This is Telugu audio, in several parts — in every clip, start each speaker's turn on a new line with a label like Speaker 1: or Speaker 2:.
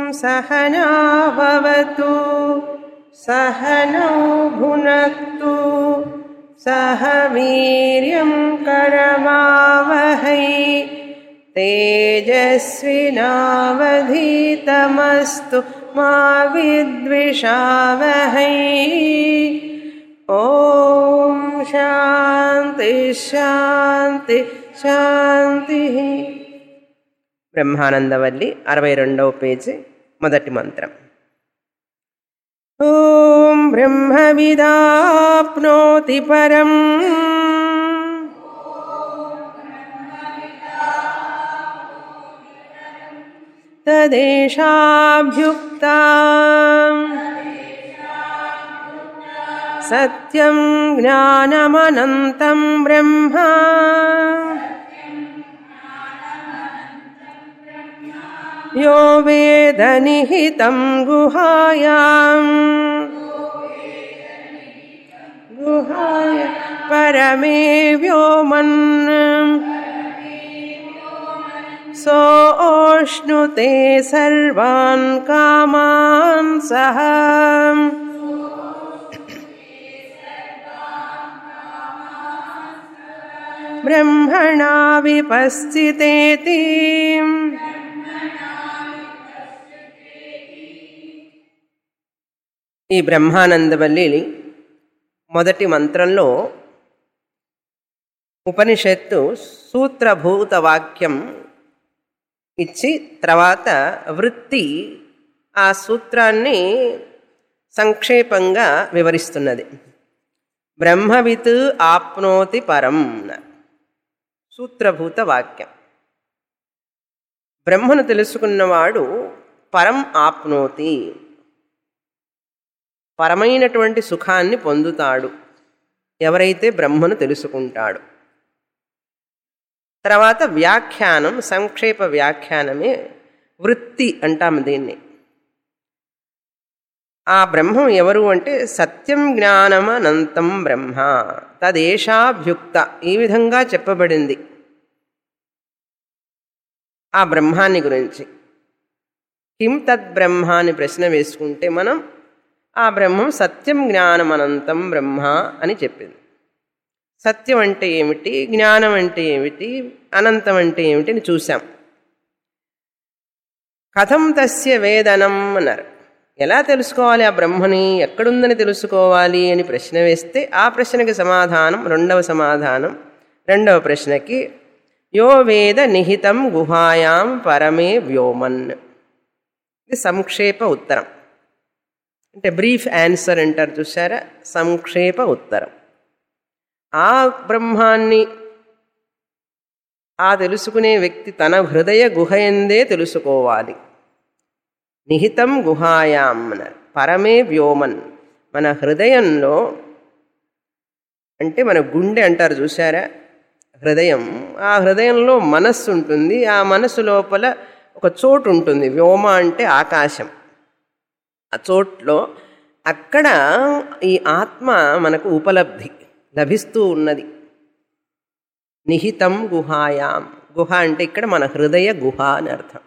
Speaker 1: सहनावतु सहनौ भुनक्तु सह वीर्यं करमावहै तेजस्विनावधीतमस्तु मा विद्विषावहै ॐ शान्ति శాంతి శాంతి బ్రహ్మానందవల్లి అరవై రెండవ పేజీ మొదటి మంత్రం ఓం బ్రహ్మవిదాప్నోతి పరం తదేషాభ్యుక్తా సత్యం జ్ఞానమనంతం బ్రహ్మ यो वेद निहितं गुहायां गुहाय परमे व्योमन् सोऽश्नुते सर्वान् कामान् सः ब्रह्मणा विपस्थितेति ఈ బ్రహ్మానందవల్లి మొదటి మంత్రంలో ఉపనిషత్తు సూత్రభూత వాక్యం ఇచ్చి తర్వాత వృత్తి ఆ సూత్రాన్ని సంక్షేపంగా వివరిస్తున్నది బ్రహ్మవిత్ ఆప్నోతి పరం సూత్రభూత వాక్యం బ్రహ్మను తెలుసుకున్నవాడు పరం ఆప్నోతి పరమైనటువంటి సుఖాన్ని పొందుతాడు ఎవరైతే బ్రహ్మను తెలుసుకుంటాడు తర్వాత వ్యాఖ్యానం సంక్షేప వ్యాఖ్యానమే వృత్తి అంటాం దీన్ని ఆ బ్రహ్మం ఎవరు అంటే సత్యం జ్ఞానం అనంతం బ్రహ్మ తదేషాభ్యుక్త ఈ విధంగా చెప్పబడింది ఆ బ్రహ్మాన్ని గురించి కిం తద్బ్రహ్మ అని ప్రశ్న వేసుకుంటే మనం ఆ బ్రహ్మం సత్యం జ్ఞానం అనంతం బ్రహ్మ అని చెప్పింది సత్యం అంటే ఏమిటి జ్ఞానం అంటే ఏమిటి అనంతం అంటే ఏమిటి అని చూసాం కథం తస్య వేదనం అన్నారు ఎలా తెలుసుకోవాలి ఆ బ్రహ్మని ఎక్కడుందని తెలుసుకోవాలి అని ప్రశ్న వేస్తే ఆ ప్రశ్నకి సమాధానం రెండవ సమాధానం రెండవ ప్రశ్నకి యో వేద నిహితం గుహాయాం పరమే వ్యోమన్ ఇది సంక్షేప ఉత్తరం అంటే బ్రీఫ్ ఆన్సర్ అంటారు చూసారా సంక్షేప ఉత్తరం ఆ బ్రహ్మాన్ని ఆ తెలుసుకునే వ్యక్తి తన హృదయ గుహయందే తెలుసుకోవాలి నిహితం గుహాయాం పరమే వ్యోమన్ మన హృదయంలో అంటే మన గుండె అంటారు చూసారా హృదయం ఆ హృదయంలో మనస్సు ఉంటుంది ఆ మనస్సు లోపల ఒక చోటు ఉంటుంది వ్యోమ అంటే ఆకాశం ఆ చోట్లో అక్కడ ఈ ఆత్మ మనకు ఉపలబ్ధి లభిస్తూ ఉన్నది నిహితం గుహాయాం గుహ అంటే ఇక్కడ మన హృదయ గుహ అని అర్థం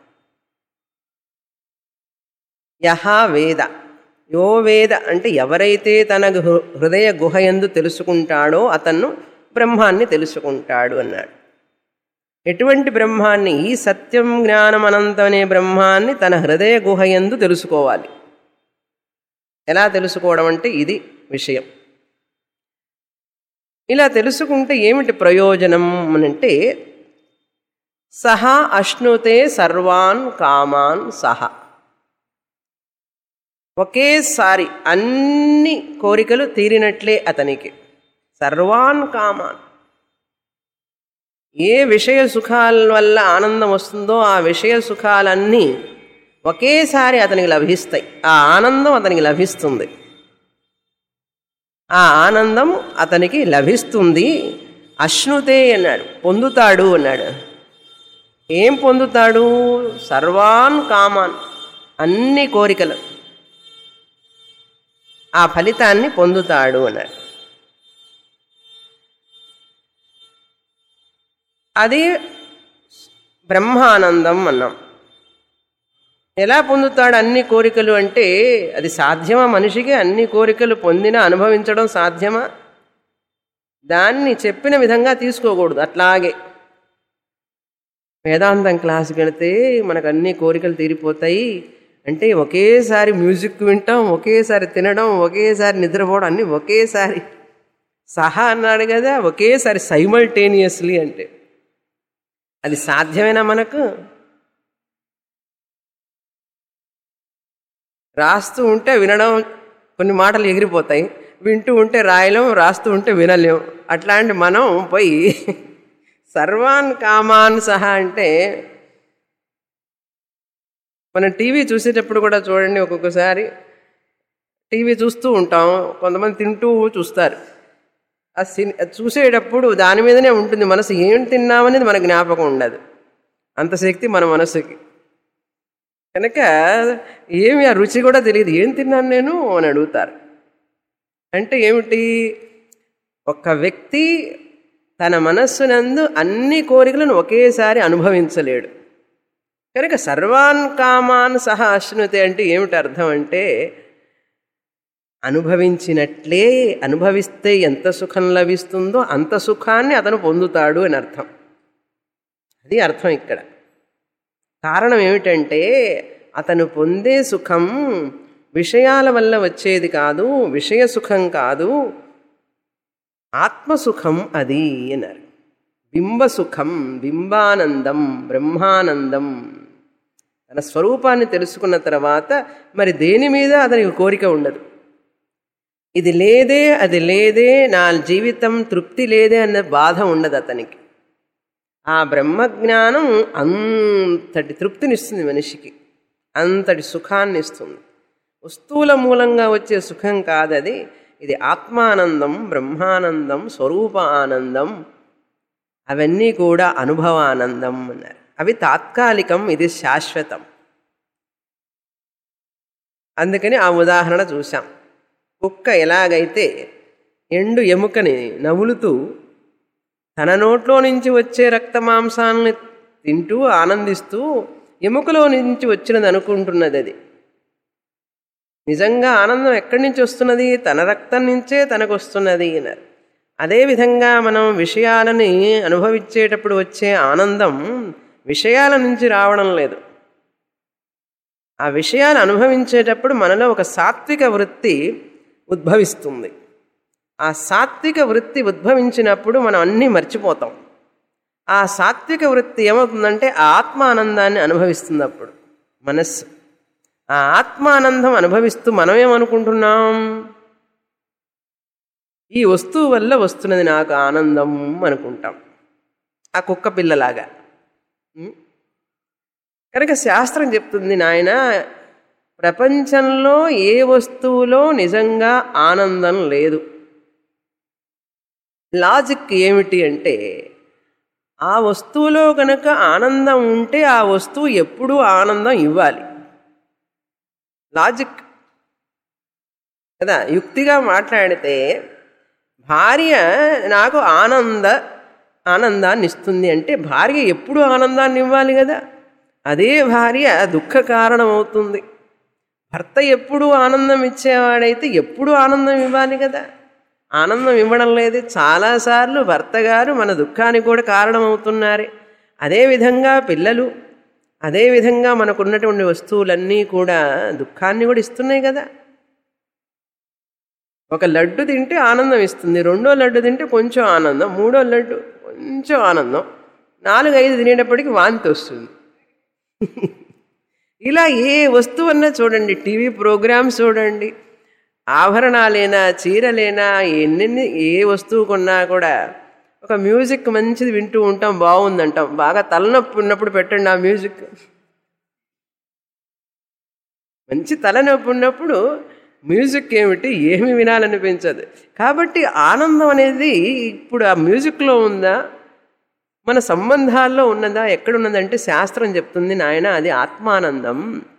Speaker 1: యహ వేద యో వేద అంటే ఎవరైతే తన హృదయ గుహ ఎందు తెలుసుకుంటాడో అతను బ్రహ్మాన్ని తెలుసుకుంటాడు అన్నాడు ఎటువంటి బ్రహ్మాన్ని ఈ సత్యం జ్ఞానం అనంతం అనే బ్రహ్మాన్ని తన హృదయ గుహ ఎందు తెలుసుకోవాలి ఎలా తెలుసుకోవడం అంటే ఇది విషయం ఇలా తెలుసుకుంటే ఏమిటి ప్రయోజనం అనంటే సహా అశ్నుతే సర్వాన్ కామాన్ సహా ఒకేసారి అన్ని కోరికలు తీరినట్లే అతనికి సర్వాన్ కామాన్ ఏ విషయ సుఖాల వల్ల ఆనందం వస్తుందో ఆ విషయ సుఖాలన్నీ ఒకేసారి అతనికి లభిస్తాయి ఆ ఆనందం అతనికి లభిస్తుంది ఆ ఆనందం అతనికి లభిస్తుంది అశ్నుతే అన్నాడు పొందుతాడు అన్నాడు ఏం పొందుతాడు సర్వాన్ కామాన్ అన్ని కోరికలు ఆ ఫలితాన్ని పొందుతాడు అన్నాడు అది బ్రహ్మానందం అన్నాం ఎలా పొందుతాడు అన్ని కోరికలు అంటే అది సాధ్యమా మనిషికి అన్ని కోరికలు పొందినా అనుభవించడం సాధ్యమా దాన్ని చెప్పిన విధంగా తీసుకోకూడదు అట్లాగే వేదాంతం క్లాస్కి వెళితే మనకు అన్ని కోరికలు తీరిపోతాయి అంటే ఒకేసారి మ్యూజిక్ వింటాం ఒకేసారి తినడం ఒకేసారి నిద్రపోవడం అన్నీ ఒకేసారి సహా అన్నాడు కదా ఒకేసారి సైమల్టేనియస్లీ అంటే అది సాధ్యమేనా మనకు రాస్తూ ఉంటే వినడం కొన్ని మాటలు ఎగిరిపోతాయి వింటూ ఉంటే రాయలేం రాస్తూ ఉంటే వినలేం అట్లాంటి మనం పోయి సర్వాన్ కామాన్ సహా అంటే మనం టీవీ చూసేటప్పుడు కూడా చూడండి ఒక్కొక్కసారి టీవీ చూస్తూ ఉంటాం కొంతమంది తింటూ చూస్తారు ఆ సిని చూసేటప్పుడు దాని మీదనే ఉంటుంది మనసు ఏం తిన్నామనేది మన జ్ఞాపకం ఉండదు అంత శక్తి మన మనసుకి కనుక ఏమి ఆ రుచి కూడా తెలియదు ఏం తిన్నాను నేను అని అడుగుతారు అంటే ఏమిటి ఒక వ్యక్తి తన మనస్సునందు అన్ని కోరికలను ఒకేసారి అనుభవించలేడు కనుక సర్వాన్ కామాన్ సహా అశ్నుతి అంటే ఏమిటి అర్థం అంటే అనుభవించినట్లే అనుభవిస్తే ఎంత సుఖం లభిస్తుందో అంత సుఖాన్ని అతను పొందుతాడు అని అర్థం అది అర్థం ఇక్కడ కారణం ఏమిటంటే అతను పొందే సుఖం విషయాల వల్ల వచ్చేది కాదు విషయ సుఖం కాదు ఆత్మసుఖం అది అన్నారు బింబసుఖం బింబానందం బ్రహ్మానందం తన స్వరూపాన్ని తెలుసుకున్న తర్వాత మరి దేని మీద అతనికి కోరిక ఉండదు ఇది లేదే అది లేదే నా జీవితం తృప్తి లేదే అన్న బాధ ఉండదు అతనికి ఆ బ్రహ్మజ్ఞానం అంతటి తృప్తినిస్తుంది మనిషికి అంతటి సుఖాన్ని ఇస్తుంది వస్తువుల మూలంగా వచ్చే సుఖం కాదది ఇది ఆత్మానందం బ్రహ్మానందం స్వరూప ఆనందం అవన్నీ కూడా అనుభవానందం అన్నారు అవి తాత్కాలికం ఇది శాశ్వతం అందుకని ఆ ఉదాహరణ చూశాం కుక్క ఎలాగైతే ఎండు ఎముకని నములుతూ తన నోట్లో నుంచి వచ్చే రక్త మాంసాలని తింటూ ఆనందిస్తూ ఎముకలో నుంచి వచ్చినది అనుకుంటున్నది అది నిజంగా ఆనందం ఎక్కడి నుంచి వస్తున్నది తన రక్తం నుంచే తనకు వస్తున్నది అన్నారు అదేవిధంగా మనం విషయాలని అనుభవించేటప్పుడు వచ్చే ఆనందం విషయాల నుంచి రావడం లేదు ఆ విషయాలు అనుభవించేటప్పుడు మనలో ఒక సాత్విక వృత్తి ఉద్భవిస్తుంది ఆ సాత్విక వృత్తి ఉద్భవించినప్పుడు మనం అన్నీ మర్చిపోతాం ఆ సాత్విక వృత్తి ఏమవుతుందంటే ఆ ఆత్మానందాన్ని అనుభవిస్తుంది అప్పుడు మనస్సు ఆ ఆత్మానందం అనుభవిస్తూ మనం ఏమనుకుంటున్నాం ఈ వస్తువు వల్ల వస్తున్నది నాకు ఆనందం అనుకుంటాం ఆ కుక్క పిల్లలాగా ఉం? కనుక శాస్త్రం చెప్తుంది నాయన ప్రపంచంలో ఏ వస్తువులో నిజంగా ఆనందం లేదు లాజిక్ ఏమిటి అంటే ఆ వస్తువులో కనుక ఆనందం ఉంటే ఆ వస్తువు ఎప్పుడూ ఆనందం ఇవ్వాలి లాజిక్ కదా యుక్తిగా మాట్లాడితే భార్య నాకు ఆనంద ఆనందాన్ని ఇస్తుంది అంటే భార్య ఎప్పుడు ఆనందాన్ని ఇవ్వాలి కదా అదే భార్య దుఃఖ కారణం అవుతుంది భర్త ఎప్పుడు ఆనందం ఇచ్చేవాడైతే ఎప్పుడు ఆనందం ఇవ్వాలి కదా ఆనందం ఇవ్వడం లేదు చాలాసార్లు భర్త గారు మన దుఃఖానికి కూడా కారణమవుతున్నారు అదేవిధంగా పిల్లలు అదేవిధంగా మనకున్నటువంటి వస్తువులన్నీ కూడా దుఃఖాన్ని కూడా ఇస్తున్నాయి కదా ఒక లడ్డు తింటే ఆనందం ఇస్తుంది రెండో లడ్డు తింటే కొంచెం ఆనందం మూడో లడ్డు కొంచెం ఆనందం నాలుగు ఐదు తినేటప్పటికి వాంతి వస్తుంది ఇలా ఏ వస్తువన్నా చూడండి టీవీ ప్రోగ్రామ్స్ చూడండి ఆభరణాలైనా చీరలైనా ఎన్నెన్ని ఏ వస్తువు కొన్నా కూడా ఒక మ్యూజిక్ మంచిది వింటూ ఉంటాం బాగుందంటాం బాగా తలనొప్పి ఉన్నప్పుడు పెట్టండి ఆ మ్యూజిక్ మంచి తలనొప్పి ఉన్నప్పుడు మ్యూజిక్ ఏమిటి ఏమి వినాలనిపించదు కాబట్టి ఆనందం అనేది ఇప్పుడు ఆ మ్యూజిక్లో ఉందా మన సంబంధాల్లో ఉన్నదా ఎక్కడున్నదంటే శాస్త్రం చెప్తుంది నాయన అది ఆత్మానందం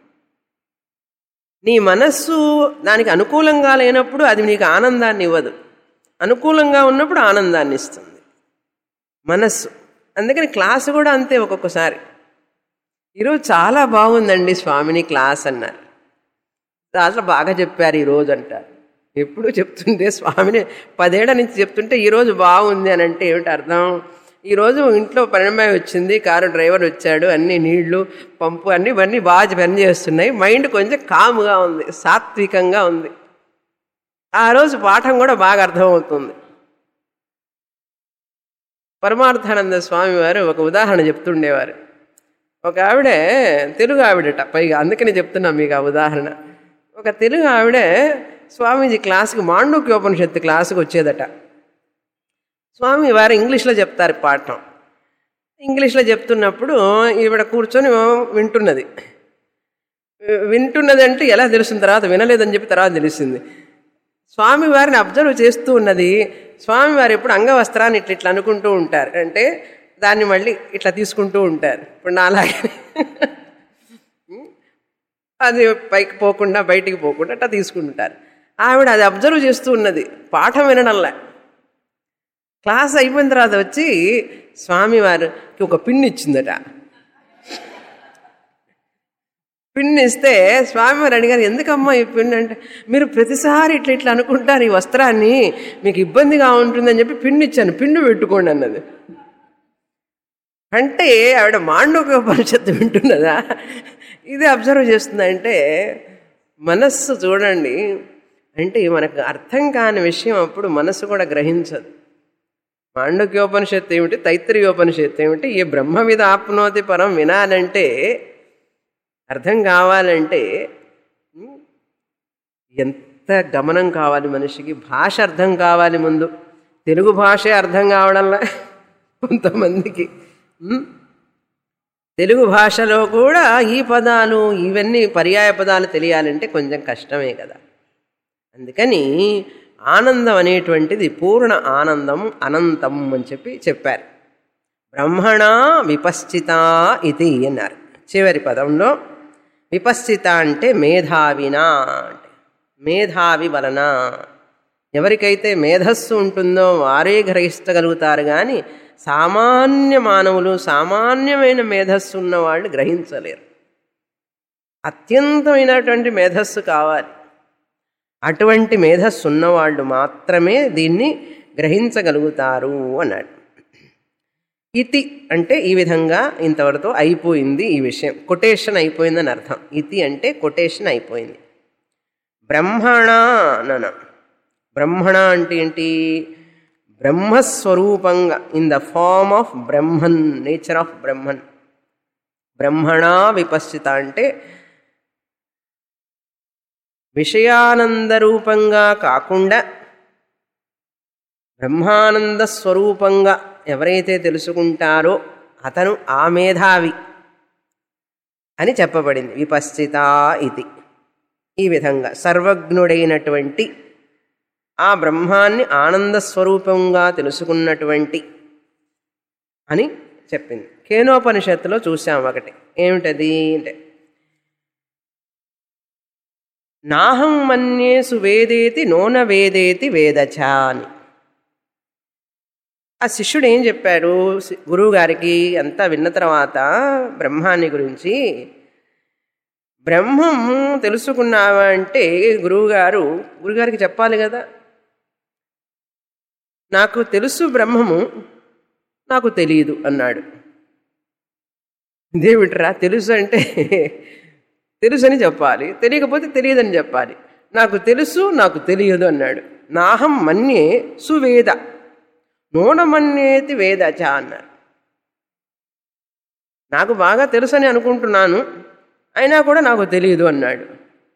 Speaker 1: నీ మనస్సు దానికి అనుకూలంగా లేనప్పుడు అది నీకు ఆనందాన్ని ఇవ్వదు అనుకూలంగా ఉన్నప్పుడు ఆనందాన్ని ఇస్తుంది మనస్సు అందుకని క్లాసు కూడా అంతే ఒక్కొక్కసారి ఈరోజు చాలా బాగుందండి స్వామిని క్లాస్ అన్నారు చాలా బాగా చెప్పారు ఈరోజు అంటారు ఎప్పుడు చెప్తుంటే స్వామిని పదేళ్ల నుంచి చెప్తుంటే ఈరోజు బాగుంది అని అంటే ఏమిటి అర్థం ఈరోజు ఇంట్లో పనిమై వచ్చింది కారు డ్రైవర్ వచ్చాడు అన్ని నీళ్లు పంపు అన్ని ఇవన్నీ బాగా పని చేస్తున్నాయి మైండ్ కొంచెం కాముగా ఉంది సాత్వికంగా ఉంది ఆ రోజు పాఠం కూడా బాగా అర్థమవుతుంది పరమార్థానంద స్వామి వారు ఒక ఉదాహరణ చెప్తుండేవారు ఒక ఆవిడ తెలుగు ఆవిడట పైగా అందుకని చెప్తున్నా మీకు ఆ ఉదాహరణ ఒక తెలుగు ఆవిడ స్వామీజీ క్లాసుకి మాండూక్యోపనిషత్తు క్లాసుకి వచ్చేదట స్వామి వారు ఇంగ్లీష్లో చెప్తారు పాఠం ఇంగ్లీష్లో చెప్తున్నప్పుడు ఈవిడ కూర్చొని వింటున్నది వింటున్నదంటే ఎలా తెలుస్తుంది తర్వాత వినలేదని చెప్పి తర్వాత తెలిసింది స్వామి వారిని అబ్జర్వ్ చేస్తూ ఉన్నది స్వామి వారు ఎప్పుడు అంగవస్త్రాన్ని ఇట్లా ఇట్లా అనుకుంటూ ఉంటారు అంటే దాన్ని మళ్ళీ ఇట్లా తీసుకుంటూ ఉంటారు ఇప్పుడు నాలాగే అది పైకి పోకుండా బయటికి పోకుండా అట్లా తీసుకుంటారు ఆవిడ అది అబ్జర్వ్ చేస్తూ ఉన్నది పాఠం వినడంలా క్లాస్ అయిపోయిన తర్వాత వచ్చి స్వామివారికి ఒక పిన్ ఇచ్చిందట పిన్ ఇస్తే స్వామివారు అడిగారు ఎందుకమ్మా ఈ పిన్ అంటే మీరు ప్రతిసారి ఇట్లా ఇట్లా అనుకుంటారు ఈ వస్త్రాన్ని మీకు ఇబ్బందిగా ఉంటుందని చెప్పి పిన్ ఇచ్చాను పిన్ను పెట్టుకోండి అన్నది అంటే ఆవిడ మాండూక ఉపనిషత్తు వింటున్నదా ఇది అబ్జర్వ్ చేస్తుందంటే మనస్సు చూడండి అంటే మనకు అర్థం కాని విషయం అప్పుడు మనస్సు కూడా గ్రహించదు మాండక్యోపనిషత్తు ఏమిటి తైత్రీయోపనిషత్తు ఏమిటి ఈ బ్రహ్మ మీద ఆప్నోతి పరం వినాలంటే అర్థం కావాలంటే ఎంత గమనం కావాలి మనిషికి భాష అర్థం కావాలి ముందు తెలుగు భాషే అర్థం కావడంలా కొంతమందికి తెలుగు భాషలో కూడా ఈ పదాలు ఇవన్నీ పర్యాయ పదాలు తెలియాలంటే కొంచెం కష్టమే కదా అందుకని ఆనందం అనేటువంటిది పూర్ణ ఆనందం అనంతం అని చెప్పి చెప్పారు బ్రహ్మణ విపశ్చిత ఇది అన్నారు చివరి పదంలో విపశ్చిత అంటే మేధావినా అంటే మేధావి వలన ఎవరికైతే మేధస్సు ఉంటుందో వారే గ్రహించగలుగుతారు కానీ సామాన్య మానవులు సామాన్యమైన మేధస్సు ఉన్న వాళ్ళు గ్రహించలేరు అత్యంతమైనటువంటి మేధస్సు కావాలి అటువంటి మేధస్సు ఉన్నవాళ్ళు మాత్రమే దీన్ని గ్రహించగలుగుతారు అన్నాడు ఇతి అంటే ఈ విధంగా ఇంతవరతో అయిపోయింది ఈ విషయం కొటేషన్ అయిపోయిందని అర్థం ఇతి అంటే కొటేషన్ అయిపోయింది బ్రహ్మణ నన బ్రహ్మణ అంటే ఏంటి బ్రహ్మస్వరూపంగా in the form of Brahman nature of Brahman బ్రహ్మణ విపశ్చిత అంటే విషయానంద రూపంగా కాకుండా బ్రహ్మానంద స్వరూపంగా ఎవరైతే తెలుసుకుంటారో అతను ఆ మేధావి అని చెప్పబడింది విపశ్చిత ఇది ఈ విధంగా సర్వజ్ఞుడైనటువంటి ఆ బ్రహ్మాన్ని ఆనంద స్వరూపంగా తెలుసుకున్నటువంటి అని చెప్పింది కేనోపనిషత్తులో చూసాం ఒకటి ఏమిటది అంటే నాహం మన్యేసు వేదేతి నోన వేదేతి వేదచ అని ఆ శిష్యుడు ఏం చెప్పాడు గురువుగారికి అంతా విన్న తర్వాత బ్రహ్మాన్ని గురించి బ్రహ్మం తెలుసుకున్నావా అంటే గురువుగారు గురుగారికి చెప్పాలి కదా నాకు తెలుసు బ్రహ్మము నాకు తెలియదు అన్నాడు ఇదేమిట్రా తెలుసు అంటే తెలుసు అని చెప్పాలి తెలియకపోతే తెలియదని చెప్పాలి నాకు తెలుసు నాకు తెలియదు అన్నాడు నాహం మన్యే సువేద నూనమన్యేతి వేదచ అన్నారు నాకు బాగా తెలుసని అనుకుంటున్నాను అయినా కూడా నాకు తెలియదు అన్నాడు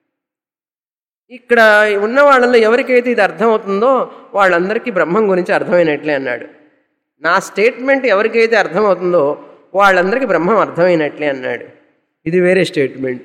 Speaker 1: ఇక్కడ ఉన్న వాళ్ళలో ఎవరికైతే ఇది అర్థమవుతుందో వాళ్ళందరికీ బ్రహ్మం గురించి అర్థమైనట్లే అన్నాడు నా స్టేట్మెంట్ ఎవరికైతే అర్థమవుతుందో వాళ్ళందరికీ బ్రహ్మం అర్థమైనట్లే అన్నాడు ఇది వేరే స్టేట్మెంట్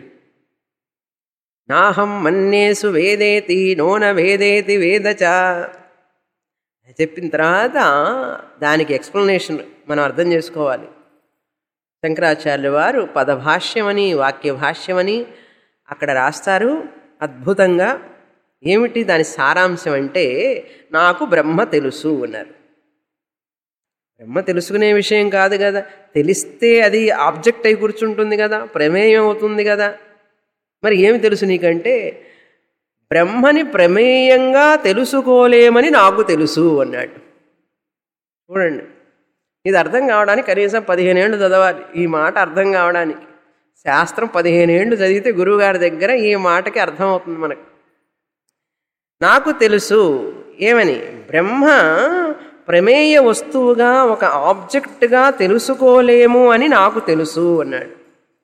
Speaker 1: నాహం మన్యేసు వేదేతి నోన వేదేతి వేదచ చెప్పిన తర్వాత దానికి ఎక్స్ప్లెనేషన్ మనం అర్థం చేసుకోవాలి శంకరాచార్యుల వారు పదభాష్యమని వాక్యభాష్యమని అక్కడ రాస్తారు అద్భుతంగా ఏమిటి దాని సారాంశం అంటే నాకు బ్రహ్మ తెలుసు అన్నారు బ్రహ్మ తెలుసుకునే విషయం కాదు కదా తెలిస్తే అది ఆబ్జెక్ట్ అయి కూర్చుంటుంది కదా ప్రమేయం అవుతుంది కదా మరి ఏమి తెలుసు నీకంటే బ్రహ్మని ప్రమేయంగా తెలుసుకోలేమని నాకు తెలుసు అన్నాడు చూడండి ఇది అర్థం కావడానికి కనీసం పదిహేను ఏళ్ళు చదవాలి ఈ మాట అర్థం కావడానికి శాస్త్రం పదిహేను ఏళ్ళు చదివితే గురువుగారి దగ్గర ఈ మాటకి అర్థం అవుతుంది మనకు నాకు తెలుసు ఏమని బ్రహ్మ ప్రమేయ వస్తువుగా ఒక ఆబ్జెక్ట్గా తెలుసుకోలేము అని నాకు తెలుసు అన్నాడు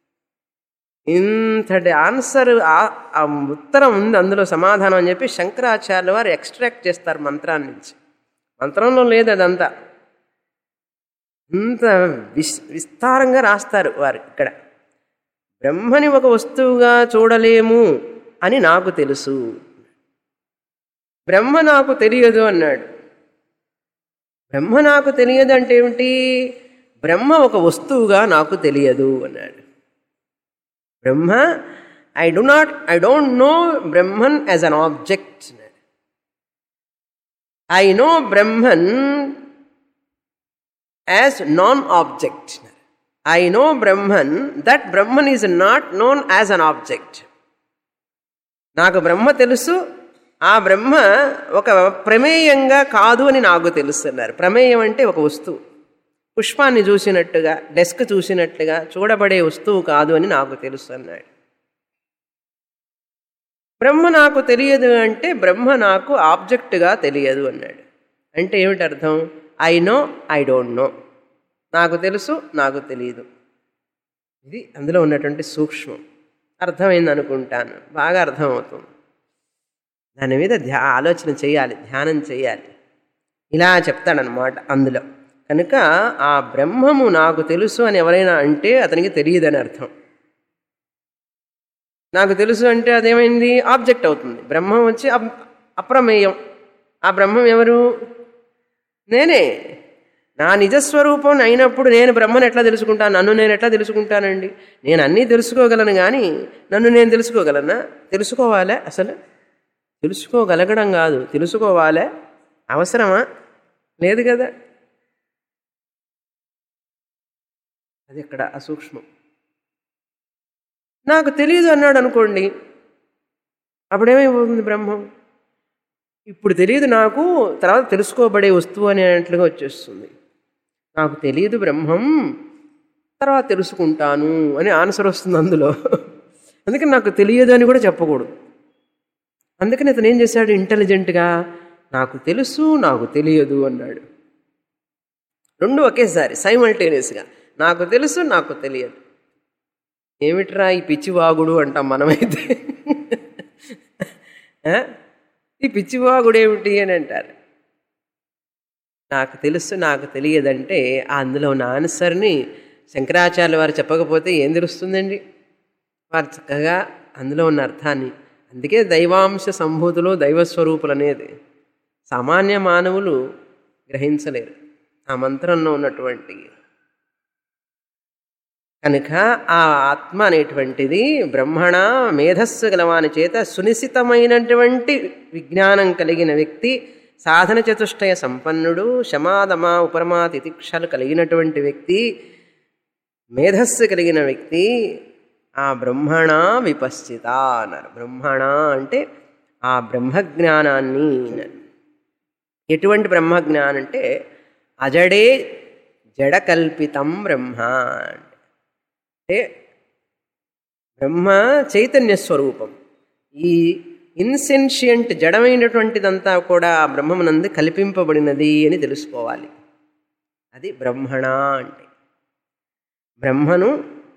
Speaker 1: ఇంతటి ఆన్సర్ ఆ- ఆ ఉత్తరం ఉంది అందులో సమాధానం అని చెప్పి శంకరాచార్యుల వారు ఎక్స్ట్రాక్ట్ చేస్తారు మంత్రాన్ని నుంచి మంత్రంలో లేదు అదంతా ఇంత విస్ విస్తారంగా రాస్తారు వారు ఇక్కడ బ్రహ్మని ఒక వస్తువుగా చూడలేము అని నాకు తెలుసు బ్రహ్మ నాకు తెలియదు అన్నాడు బ్రహ్మ నాకు తెలియదు అంటే ఏమిటి బ్రహ్మ ఒక వస్తువుగా నాకు తెలియదు అన్నాడు బ్రహ్మ I do not I don't know Brahman as an object I know Brahman as non object I know Brahman that Brahman is not known as an object నాకు బ్రహ్మ తెలుసు ఆ బ్రహ్మ ఒక ప్రమేయంగా కాదు అని నాకు తెలుస్తున్నారు ప్రమేయం అంటే ఒక వస్తువు పుష్పాన్ని చూసినట్టుగా డెస్క్ చూసినట్లుగా చూడబడే వస్తువు కాదు అని నాకు తెలుసు అన్నాడు బ్రహ్మ నాకు తెలియదు అంటే బ్రహ్మ నాకు ఆబ్జెక్ట్గా తెలియదు అన్నాడు అంటే ఏమిటి అర్థం I know I don't know నాకు తెలుసు నాకు తెలియదు ఇది అందులో ఉన్నటువంటి సూక్ష్మం అర్థమైంది అనుకుంటాను బాగా అర్థమవుతుంది దాని మీద ధ్యా ఆలోచన చేయాలి ధ్యానం చేయాలి ఇలా చెప్తాడనమాట అందులో కనుక ఆ బ్రహ్మము నాకు తెలుసు అని ఎవరైనా అంటే అతనికి తెలియదని అర్థం నాకు తెలుసు అంటే అదేమైంది ఆబ్జెక్ట్ అవుతుంది బ్రహ్మం వచ్చి అప్- అప్రమేయం ఆ బ్రహ్మం ఎవరు నేనే నా నిజస్వరూపం అయినప్పుడు నేను బ్రహ్మను ఎట్లా తెలుసుకుంటాను నన్ను నేను ఎట్లా తెలుసుకుంటానండి నేను అన్నీ తెలుసుకోగలను కానీ నన్ను నేను తెలుసుకోగలనా తెలుసుకోవాలా అసలు తెలుసుకోగలగడం కాదు తెలుసుకోవాలా అవసరమా లేదు కదా అది ఇక్కడ అసూక్ష్మం నాకు తెలియదు అన్నాడు అనుకోండి అప్పుడేమైపోతుంది బ్రహ్మం ఇప్పుడు తెలియదు నాకు తర్వాత తెలుసుకోబడే వస్తువు అనేట్లుగా వచ్చేస్తుంది నాకు తెలియదు బ్రహ్మం తర్వాత తెలుసుకుంటాను అని ఆన్సర్ వస్తుంది అందులో అందుకని నాకు తెలియదు అని కూడా చెప్పకూడదు అందుకని అతను ఏం చేశాడు ఇంటెలిజెంట్గా నాకు తెలుసు నాకు తెలియదు అన్నాడు రెండు ఒకేసారి సైమల్టేనియస్గా నాకు తెలుసు నాకు తెలియదు ఏమిట్రా ఈ పిచ్చివాగుడు అంటాం మనమైతే ఆ? ఈ పిచ్చివాగుడు ఏమిటి అని అంటారు నాకు తెలుసు నాకు తెలియదంటే ఆ అందులో ఉన్న ఆన్సర్ని శంకరాచార్య వారు చెప్పకపోతే ఏం తెలుస్తుందండి వారు చక్కగా అందులో ఉన్న అర్థాన్ని అందుకే దైవాంశ సంభూతులు దైవస్వరూపులు అనేది సామాన్య మానవులు గ్రహించలేరు ఆ మంత్రంలో ఉన్నటువంటి కనుక ఆ ఆత్మ అనేటువంటిది బ్రహ్మణ మేధస్సు గలవాని చేత సునిశ్చితమైనటువంటి విజ్ఞానం కలిగిన వ్యక్తి సాధన చతుష్టయ సంపన్నుడు శమాదమ ఉపరమా తితిక్షలు కలిగినటువంటి వ్యక్తి మేధస్సు కలిగిన వ్యక్తి ఆ బ్రహ్మణ విపశ్చిత అన్నారు బ్రహ్మణ అంటే ఆ బ్రహ్మజ్ఞానాన్ని అన్నారు. ఎటువంటి బ్రహ్మజ్ఞానం అంటే అజడే జడకల్పితం బ్రహ్మ అంటే బ్రహ్మ చైతన్య స్వరూపం ఈ ఇన్సెన్షియంట్ జడమైనటువంటిదంతా కూడా ఆ బ్రహ్మమునందు కల్పింపబడినది అని తెలుసుకోవాలి అది బ్రహ్మణ అంటే బ్రహ్మను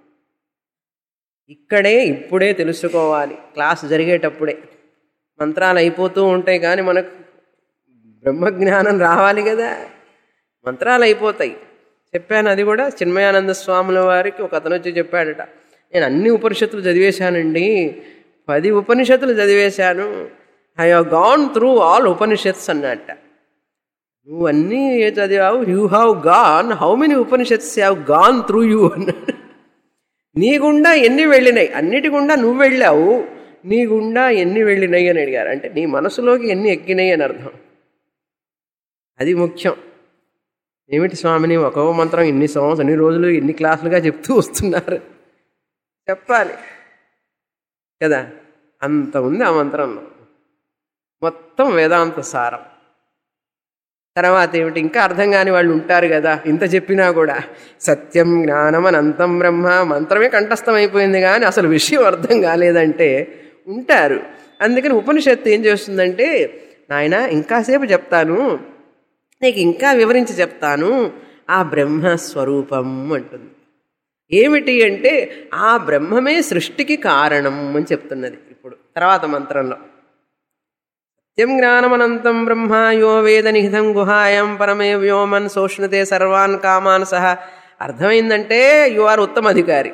Speaker 1: ఇక్కడే ఇప్పుడే తెలుసుకోవాలి క్లాస్ జరిగేటప్పుడే మంత్రాలు అయిపోతూ ఉంటాయి కానీ మనకు బ్రహ్మజ్ఞానం రావాలి కదా మంత్రాలు అయిపోతాయి చెప్పాను అది కూడా చిన్మయానంద స్వాముల వారికి ఒక అతను వచ్చి చెప్పాడట నేను అన్ని ఉపనిషత్తులు చదివేశానండి పది ఉపనిషత్తులు చదివేశాను I have gone through all Upanishads అన్నట్ట నువ్వు అన్నీ ఏ చదివావు you have gone how many Upanishads have gone through you అన్నాడు నీ గుండా ఎన్ని వెళ్ళినాయి అన్నిటి గుండా నువ్వు వెళ్ళావు నీ గుండా ఎన్ని వెళ్ళినాయి అని అడిగారు అంటే నీ మనసులోకి ఎన్ని ఎక్కినాయి అని అర్థం అది ముఖ్యం ఏమిటి స్వామిని ఒక్కో మంత్రం ఇన్ని సంవత్సరం ఇన్ని రోజులు ఇన్ని క్లాసులుగా చెప్తూ వస్తున్నారు చెప్పాలి కదా అంత ఉంది ఆ మంత్రంలో మొత్తం వేదాంత సారం తర్వాత ఏమిటి ఇంకా అర్థం కాని వాళ్ళు ఉంటారు కదా ఇంత చెప్పినా కూడా సత్యం జ్ఞానం అనంతం బ్రహ్మ మంత్రమే కంఠస్థం అయిపోయింది కానీ అసలు విషయం అర్థం కాలేదంటే ఉంటారు అందుకని ఉపనిషత్తు ఏం చేస్తుందంటే నాయన ఇంకాసేపు చెప్తాను నీకు ఇంకా వివరించి చెప్తాను ఆ బ్రహ్మ స్వరూపం అంటుంది ఏమిటి అంటే ఆ బ్రహ్మమే సృష్టికి కారణం అని చెప్తున్నది ఇప్పుడు తర్వాత మంత్రంలో సత్యం జ్ఞానమనంతం బ్రహ్మ యో వేద నిహితం గుహాయం పరమే వ్యోమన్ శోష్ణతే సర్వాన్ కామాన్ సహ అర్థమైందంటే యు ఆర్ ఉత్తమ అధికారి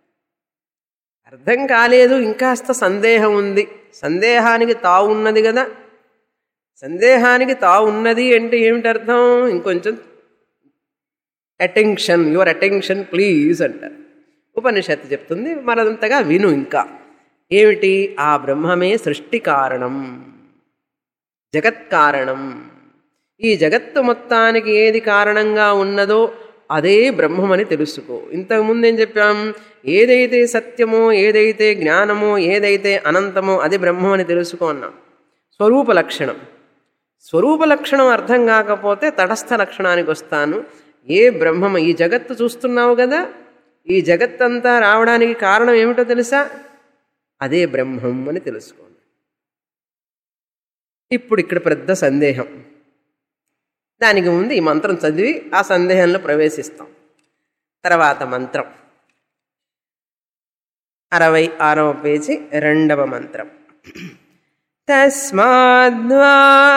Speaker 1: అర్థం కాలేదు ఇంకాస్త సందేహం ఉంది సందేహానికి తావు ఉన్నది కదా సందేహానికి తావు ఉన్నది అంటే ఏమిటి అర్థం ఇంకొంచెం అటెన్షన్ యువర్ అటెన్షన్ ప్లీజ్ అంటారు ఉపనిషత్తు చెప్తుంది మరంతగా విను ఇంకా ఏమిటి ఆ బ్రహ్మమే సృష్టి కారణం జగత్ కారణం ఈ జగత్తు మొత్తానికి ఏది కారణంగా ఉన్నదో అదే బ్రహ్మమని తెలుసుకో ఇంతకుముందు ఏం చెప్పాం ఏదైతే సత్యమో ఏదైతే జ్ఞానమో ఏదైతే అనంతమో అది బ్రహ్మమని తెలుసుకో అన్నాం స్వరూప లక్షణం స్వరూప లక్షణం అర్థం కాకపోతే తటస్థ లక్షణానికి వస్తాను ఏ బ్రహ్మం ఈ జగత్తు చూస్తున్నావు కదా ఈ జగత్తంతా రావడానికి కారణం ఏమిటో తెలుసా అదే బ్రహ్మం అని తెలుసుకోండి ఇప్పుడు ఇక్కడ పెద్ద సందేహం దానికి ముందు ఈ మంత్రం చదివి ఆ సందేహంలో ప్రవేశిస్తాం తర్వాత మంత్రం అరవై ఆరవ పేజీ రెండవ మంత్రం తస్మాద్వా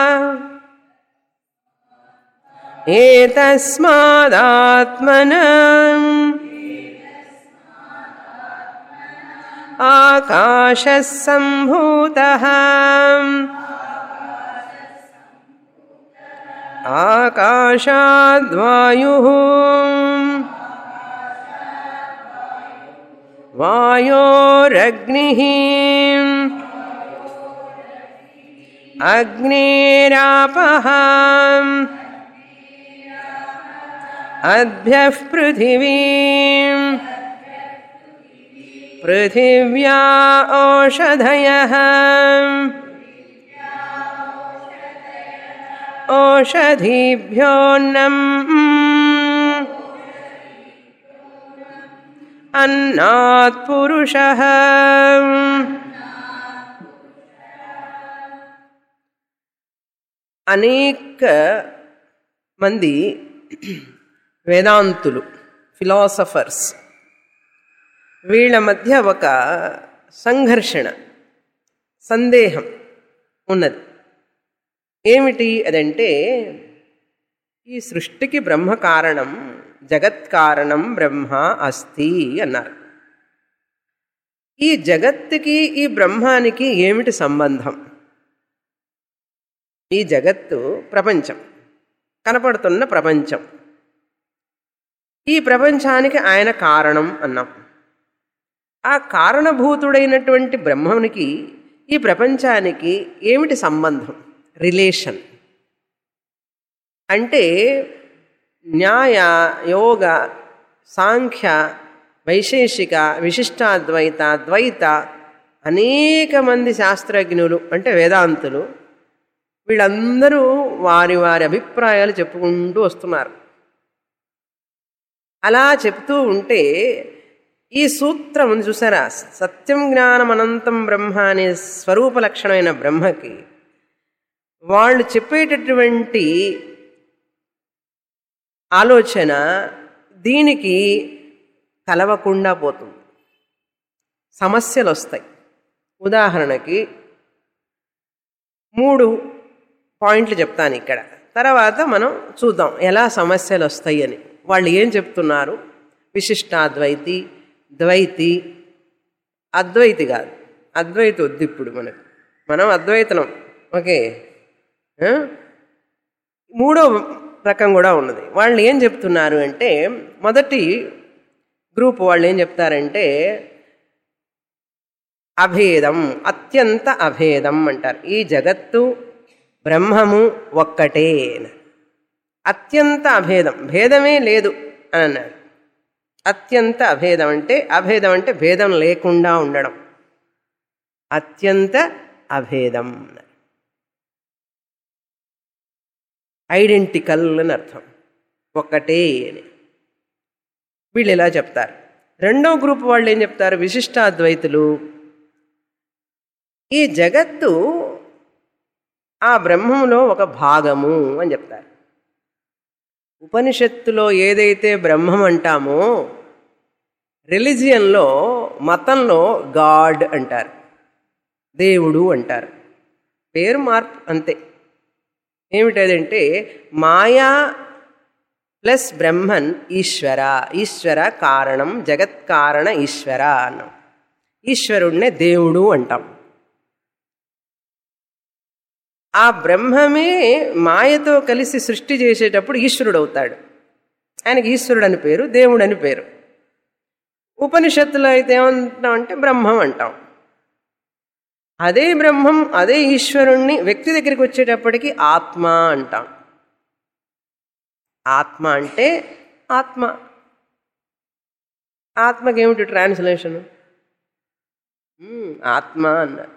Speaker 1: ఏతస్మాదాత్మన ఆకాశ సంభూత ఆకాశాద్వాయు వాయోరగ్ని అగ్నేరాపః అద్భ్యः పృథివీం పృథివ్యా ఓషధయः ఓషధీభ్యోన్నం అన్నాత్ పురుషः అనేక మంది వేదాంతులు ఫిలాసఫర్స్ వీళ్ళ మధ్య ఒక సంఘర్షణ సందేహం ఉన్నది ఏమిటి అదంటే ఈ సృష్టికి బ్రహ్మ కారణం జగత్ కారణం బ్రహ్మ అస్తి అన్నారు ఈ జగత్తుకి ఈ బ్రహ్మానికి ఏమిటి సంబంధం ఈ జగత్తు ప్రపంచం కనపడుతున్న ప్రపంచం ఈ ప్రపంచానికి ఆయన కారణం అన్నాం ఆ కారణభూతుడైనటువంటి బ్రహ్మనికి ఈ ప్రపంచానికి ఏమిటి సంబంధం రిలేషన్ అంటే న్యాయ యోగ సాంఖ్య వైశేషిక విశిష్టాద్వైత ద్వైత అనేక మంది శాస్త్రజ్ఞులు అంటే వేదాంతులు వీళ్ళందరూ వారి వారి అభిప్రాయాలు చెప్పుకుంటూ వస్తున్నారు అలా చెప్తూ ఉంటే ఈ సూత్రం ఉంది చూసారా సత్యం జ్ఞానం అనంతం బ్రహ్మ అనే స్వరూప లక్షణమైన బ్రహ్మకి వాళ్ళు చెప్పేటటువంటి ఆలోచన దీనికి కలవకుండా పోతుంది సమస్యలు వస్తాయి ఉదాహరణకి మూడు పాయింట్లు చెప్తాను ఇక్కడ తర్వాత మనం చూద్దాం ఎలా సమస్యలు వస్తాయి అని వాళ్ళు ఏం చెప్తున్నారు విశిష్టాద్వైతి ద్వైతి అద్వైతి కాదు అద్వైతి వద్దు ఇప్పుడు మనకు మనం అద్వైతనం ఓకే ఆ? మూడో రకం కూడా ఉన్నది వాళ్ళు ఏం చెప్తున్నారు అంటే మొదటి గ్రూప్ వాళ్ళు ఏం చెప్తారంటే అభేదం అత్యంత అభేదం అంటారు ఈ జగత్తు బ్రహ్మము ఒక్కటే అత్యంత అభేదం భేదమే లేదు అని అన్నాడు అత్యంత అభేదం అంటే అభేదం అంటే భేదం లేకుండా ఉండడం అత్యంత అభేదం ఐడెంటికల్ అని అర్థం ఒక్కటే అని వీళ్ళు ఇలా చెప్తారు రెండో గ్రూప్ వాళ్ళు ఏం చెప్తారు విశిష్టాద్వైతులు ఈ జగత్తు ఆ బ్రహ్మంలో ఒక భాగము అని చెప్తారు ఉపనిషత్తులో ఏదైతే బ్రహ్మం అంటామో రిలిజియన్లో మతంలో గాడ్ అంటారు దేవుడు అంటారు పేరు మార్పు అంతే ఏమిటదంటే మాయా ప్లస్ బ్రహ్మన్ ఈశ్వర ఈశ్వర కారణం జగత్ కారణ ఈశ్వర అన్నాం ఈశ్వరుణ్ణే దేవుడు అంటాం ఆ బ్రహ్మమే మాయతో కలిసి సృష్టి చేసేటప్పుడు ఈశ్వరుడు అవుతాడు ఆయనకి ఈశ్వరుడు అని పేరు దేవుడు అని పేరు ఉపనిషత్తులో అయితే ఏమంటాం అంటే బ్రహ్మం అంటాం అదే బ్రహ్మం అదే ఈశ్వరుణ్ణి వ్యక్తి దగ్గరికి వచ్చేటప్పటికి ఆత్మ అంటాం ఆత్మ అంటే ఆత్మ ఆత్మకేమిటి ట్రాన్స్లేషన్ ఆత్మ అన్నారు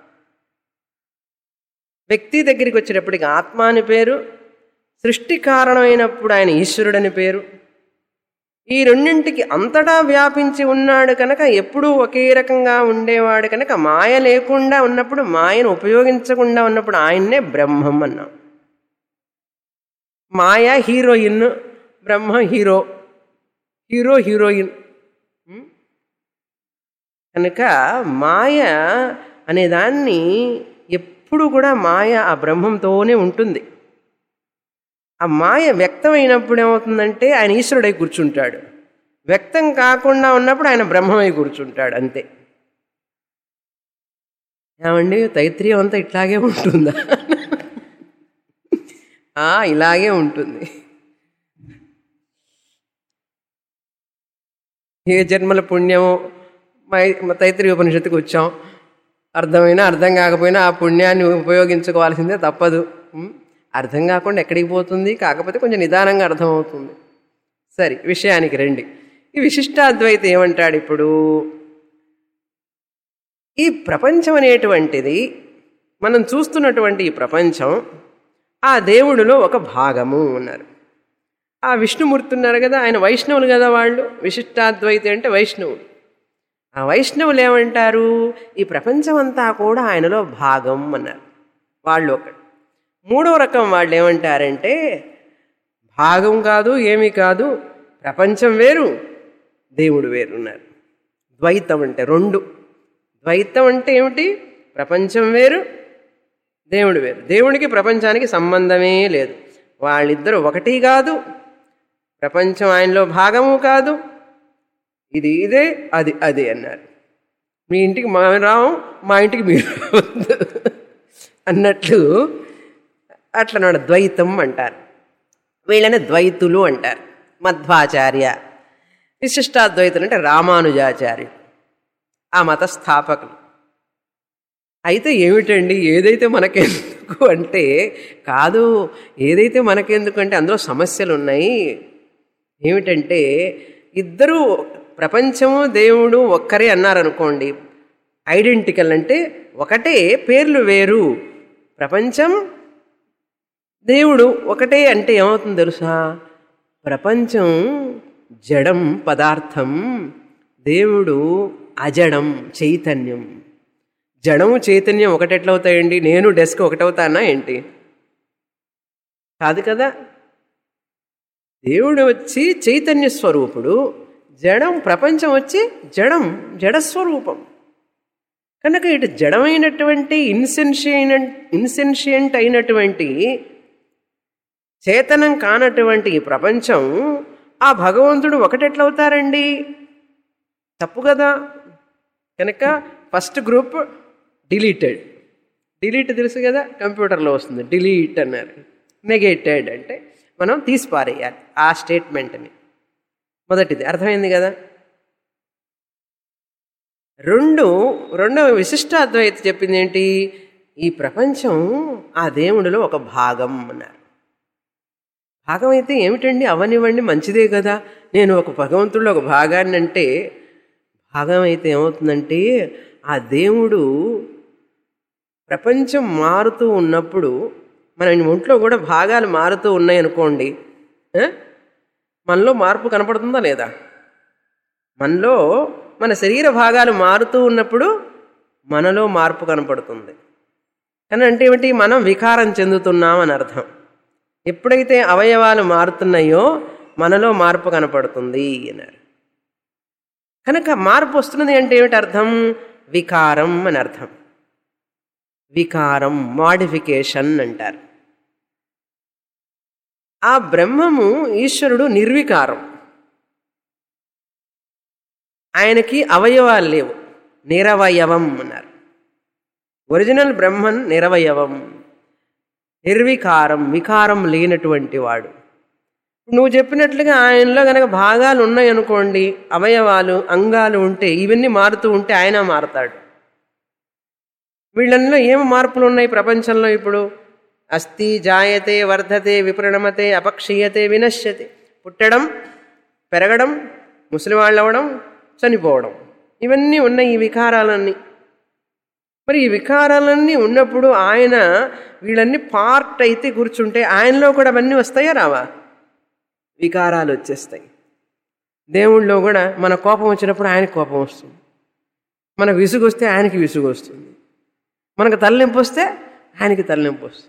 Speaker 1: వ్యక్తి దగ్గరికి వచ్చేటప్పటికి ఆత్మ అని పేరు సృష్టి కారణమైనప్పుడు ఆయన ఈశ్వరుడని పేరు ఈ రెండింటికి అంతటా వ్యాపించి ఉన్నాడు కనుక ఎప్పుడూ ఒకే రకంగా ఉండేవాడు కనుక మాయ లేకుండా ఉన్నప్పుడు మాయను ఉపయోగించకుండా ఉన్నప్పుడు ఆయన్నే బ్రహ్మం అన్నాం మాయ హీరోయిన్ బ్రహ్మ హీరో హీరో హీరోయిన్ కనుక మాయ అనేదాన్ని ఎప్పుడు కూడా మాయ ఆ బ్రహ్మంతోనే ఉంటుంది ఆ మాయ వ్యక్తమైనప్పుడు ఏమవుతుందంటే ఆయన ఈశ్వరుడై కూర్చుంటాడు వ్యక్తం కాకుండా ఉన్నప్పుడు ఆయన బ్రహ్మమై కూర్చుంటాడు అంతే ఏమండి తైత్రీయం అంతా ఇట్లాగే ఉంటుందా ఇలాగే ఉంటుంది ఏ జన్మల పుణ్యమో తైత్రీయ ఉపనిషత్తుకు వచ్చాం అర్థమైనా అర్థం కాకపోయినా ఆ పుణ్యాన్ని ఉపయోగించుకోవాల్సిందే తప్పదు అర్థం కాకుండా ఎక్కడికి పోతుంది కాకపోతే కొంచెం నిదానంగా అర్థమవుతుంది సరే విషయానికి రండి ఈ విశిష్టాద్వైత ఏమంటాడు ఇప్పుడు ఈ ప్రపంచం అనేటువంటిది మనం చూస్తున్నటువంటి ఈ ప్రపంచం ఆ దేవుడిలో ఒక భాగము ఉన్నారు ఆ విష్ణుమూర్తి ఉన్నారు కదా ఆయన వైష్ణవులు కదా వాళ్ళు విశిష్టాద్వైతి అంటే వైష్ణవులు ఆ వైష్ణవులు ఏమంటారు ఈ ప్రపంచం అంతా కూడా ఆయనలో భాగం అన్నారు వాళ్ళు ఒకటి మూడో రకం వాళ్ళు ఏమంటారంటే భాగం కాదు ఏమీ కాదు ప్రపంచం వేరు దేవుడు వేరు ఉన్నారు ద్వైతం అంటే రెండు ద్వైతం అంటే ఏమిటి ప్రపంచం వేరు దేవుడు వేరు దేవుడికి ప్రపంచానికి సంబంధమే లేదు వాళ్ళిద్దరూ ఒకటి కాదు ప్రపంచం ఆయనలో భాగము కాదు ఇది ఇదే అది అదే అన్నారు మీ ఇంటికి మా రాము మా ఇంటికి మీరు అన్నట్లు అట్లన్నాడు ద్వైతం అంటారు వీళ్ళని ద్వైతులు అంటారు మధ్వాచార్య విశిష్టాద్వైతులు అంటే రామానుజాచార్యులు ఆ మత స్థాపకులు అయితే ఏమిటండి ఏదైతే మనకెందుకు అంటే కాదు ఏదైతే మనకెందుకు అంటే అందులో సమస్యలు ఉన్నాయి ఏమిటంటే ఇద్దరూ ప్రపంచము దేవుడు ఒక్కరే అన్నారనుకోండి ఐడెంటికల్ అంటే ఒకటే పేర్లు వేరు ప్రపంచం దేవుడు ఒకటే అంటే ఏమవుతుంది తెలుసా ప్రపంచం జడం పదార్థం దేవుడు అజడం చైతన్యం జడము చైతన్యం ఒకటెట్లవుతాయండి నేను డెస్క్ ఒకటవుతానా ఏంటి కాదు కదా దేవుడు వచ్చి చైతన్య స్వరూపుడు జడం ప్రపంచం వచ్చి జడం జడస్వరూపం కనుక ఇటు జడమైనటువంటి ఇన్సెన్షియన్ ఇన్సెన్షియంట్ అయినటువంటి చేతనం కానటువంటి ఈ ప్రపంచం ఆ భగవంతుడు ఒకటెట్లవుతారండి తప్పు కదా కనుక ఫస్ట్ గ్రూప్ డిలీటెడ్ డిలీట్ తెలుసు కదా కంప్యూటర్లో వస్తుంది డిలీట్ అన్నారు నెగేటెడ్ అంటే మనం తీసి పారేయాలి ఆ స్టేట్మెంట్ని మొదటిది అర్థమైంది కదా రెండు రెండవ విశిష్టాద్వైత చెప్పింది ఏంటి ఈ ప్రపంచం ఆ దేవుడిలో ఒక భాగం అన్నారు భాగం అయితే ఏమిటండి అవనివ్వండి మంచిదే కదా నేను ఒక భగవంతుడిలో ఒక భాగాన్ని అంటే భాగం అయితే ఏమవుతుందంటే ఆ దేవుడు ప్రపంచం మారుతూ ఉన్నప్పుడు మన ఒంట్లో కూడా భాగాలు మారుతూ ఉన్నాయి అనుకోండి ఆ? మనలో మార్పు కనపడుతుందా లేదా మనలో మన శరీర భాగాలు మారుతూ ఉన్నప్పుడు మనలో మార్పు కనపడుతుంది కానీ అంటే ఏమిటి మనం వికారం చెందుతున్నాం అని అర్థం ఎప్పుడైతే అవయవాలు మారుతున్నాయో మనలో మార్పు కనపడుతుంది అన్నారు కనుక మార్పు వస్తున్నది అంటే ఏమిటి అర్థం వికారం అని అర్థం వికారం మాడిఫికేషన్ అంటారు ఆ బ్రహ్మము ఈశ్వరుడు నిర్వికారం ఆయనకి అవయవాలు లేవు నిరవయవం అన్నారు ఒరిజినల్ బ్రహ్మన్ నిరవయవం నిర్వికారం వికారం లేనటువంటి వాడు నువ్వు చెప్పినట్లుగా ఆయనలో కనుక భాగాలు ఉన్నాయనుకోండి అవయవాలు అంగాలు ఉంటే ఇవన్నీ మారుతూ ఉంటే ఆయన మారతాడు వీళ్ళల్లో ఏం మార్పులు ఉన్నాయి ప్రపంచంలో ఇప్పుడు అస్థి జాయతే వర్ధతే విప్రణమతే అపక్షీయతే వినశ్యతే పుట్టడం పెరగడం ముసలివాళ్ళు అవ్వడం చనిపోవడం ఇవన్నీ ఉన్నాయి ఈ వికారాలన్నీ మరి ఈ వికారాలన్నీ ఉన్నప్పుడు ఆయన వీళ్ళన్నీ పార్ట్ అయితే కూర్చుంటే ఆయనలో కూడా అవన్నీ వస్తాయా రావా వికారాలు వచ్చేస్తాయి దేవుళ్ళలో కూడా మన కోపం వచ్చినప్పుడు ఆయనకి కోపం వస్తుంది మనకు విసుగు వస్తే ఆయనకి విసుగు వస్తుంది మనకు తలనొప్పి వస్తే ఆయనకి తలనొప్పి వస్తుంది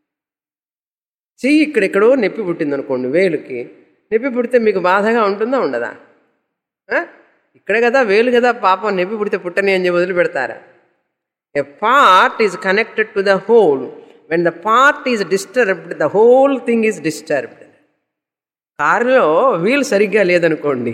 Speaker 1: చెయ్యి ఇక్కడెక్కడో నొప్పి పుట్టింది అనుకోండి వేలుకి నొప్పి పుడితే మీకు బాధగా ఉంటుందా ఉండదా ఆ? ఇక్కడే కదా వేలు కదా పాపం నొప్పి పుడితే పుట్టని అని చెప్పి వదిలిపెడతారా a part is connected to the whole when the part is disturbed the whole thing is disturbed కారులో వీల్ సరిగ్గా లేదనుకోండి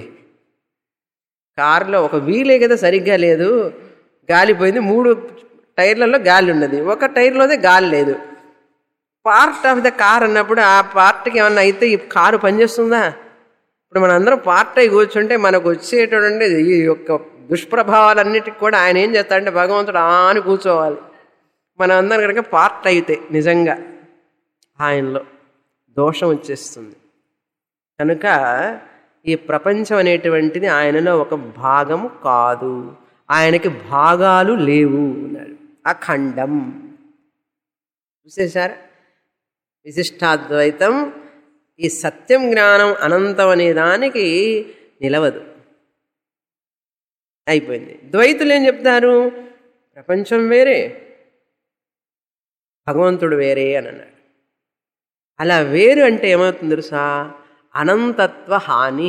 Speaker 1: కారులో ఒక వీలే కదా సరిగ్గా లేదు గాలి పోయింది మూడు టైర్లలో గాలి ఉన్నది ఒక టైర్లోనే గాలి లేదు పార్ట్ ఆఫ్ ద కార్ అన్నప్పుడు ఆ పార్ట్కి ఏమన్నా అయితే ఈ కారు పనిచేస్తుందా ఇప్పుడు మనందరం పార్ట్ అయి కూర్చుంటే మనకు వచ్చేటటువంటి ఈ యొక్క దుష్ప్రభావాలన్నిటికి కూడా ఆయన ఏం చేస్తాడంటే భగవంతుడు ఆని కూర్చోవాలి మన అందరం కనుక పార్ట్ అయితే నిజంగా ఆయనలో దోషం వచ్చేస్తుంది కనుక ఈ ప్రపంచం అనేటువంటిది ఆయనలో ఒక భాగము కాదు ఆయనకి భాగాలు లేవు అన్నాడు అఖండం చూసేశారా విశిష్టాద్వైతం ఈ సత్యం జ్ఞానం అనంతం అనే దానికి నిలవదు అయిపోయింది ద్వైతులు ఏం చెప్తారు ప్రపంచం వేరే భగవంతుడు వేరే అని అన్నాడు అలా వేరు అంటే ఏమవుతుంది తెలుసా అనంతత్వ హాని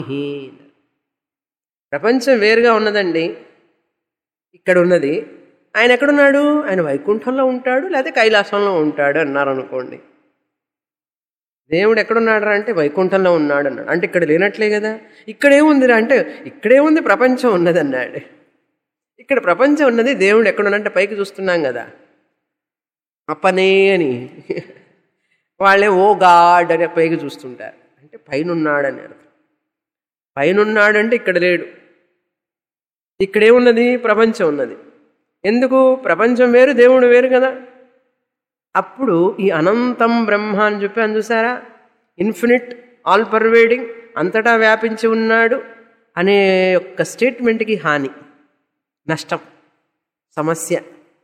Speaker 1: ప్రపంచం వేరుగా ఉన్నదండి ఇక్కడ ఉన్నది ఆయన ఎక్కడున్నాడు ఆయన వైకుంఠంలో ఉంటాడు లేకపోతే కైలాసంలో ఉంటాడు అన్నారు అనుకోండి దేవుడు ఎక్కడున్నాడు అంటే వైకుంఠంలో ఉన్నాడు అన్నాడు అంటే ఇక్కడ లేనట్లే కదా ఇక్కడేముందిరా అంటే ఇక్కడేముంది ప్రపంచం ఉన్నది అన్నాడు ఇక్కడ ప్రపంచం ఉన్నది దేవుడు ఎక్కడున్నంటే పైకి చూస్తున్నాం కదా అప్పనే అని వాళ్ళే ఓ గాడ్ అని పైకి చూస్తుంటారు అంటే పైన ఉన్నాడని అర్థం పైన ఉన్నాడంటే ఇక్కడ లేడు ఇక్కడేమున్నది ప్రపంచం ఉన్నది ఎందుకు ప్రపంచం వేరు దేవుడు వేరు కదా అప్పుడు ఈ అనంతం బ్రహ్మ అని చెప్పాను చూసారా ఇన్ఫినిట్ ఆల్ పర్వేడింగ్ అంతటా వ్యాపించి ఉన్నాడు అనే యొక్క స్టేట్మెంట్కి హాని నష్టం సమస్య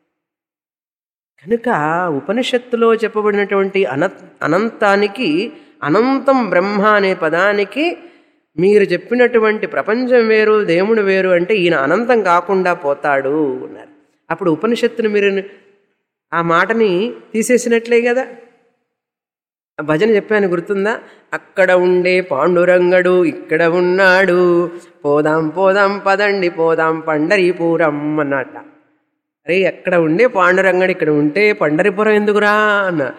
Speaker 1: కనుక ఉపనిషత్తులో చెప్పబడినటువంటి అన అనంతానికి అనంతం బ్రహ్మ అనే పదానికి మీరు చెప్పినటువంటి ప్రపంచం వేరు దేవుడు వేరు అంటే ఈయన అనంతం కాకుండా పోతాడు అన్నారు అప్పుడు ఉపనిషత్తును మీరు ఆ మాటని తీసేసినట్లే కదా ఆ భజన చెప్పాను గుర్తుందా అక్కడ ఉండే పాండురంగడు ఇక్కడ ఉన్నాడు పోదాం పోదాం పదండి పోదాం పండరీపురం అన్నట్ట అరే అక్కడ ఉండే పాండురంగడు ఇక్కడ ఉంటే పండరిపురం ఎందుకురా అన్నారు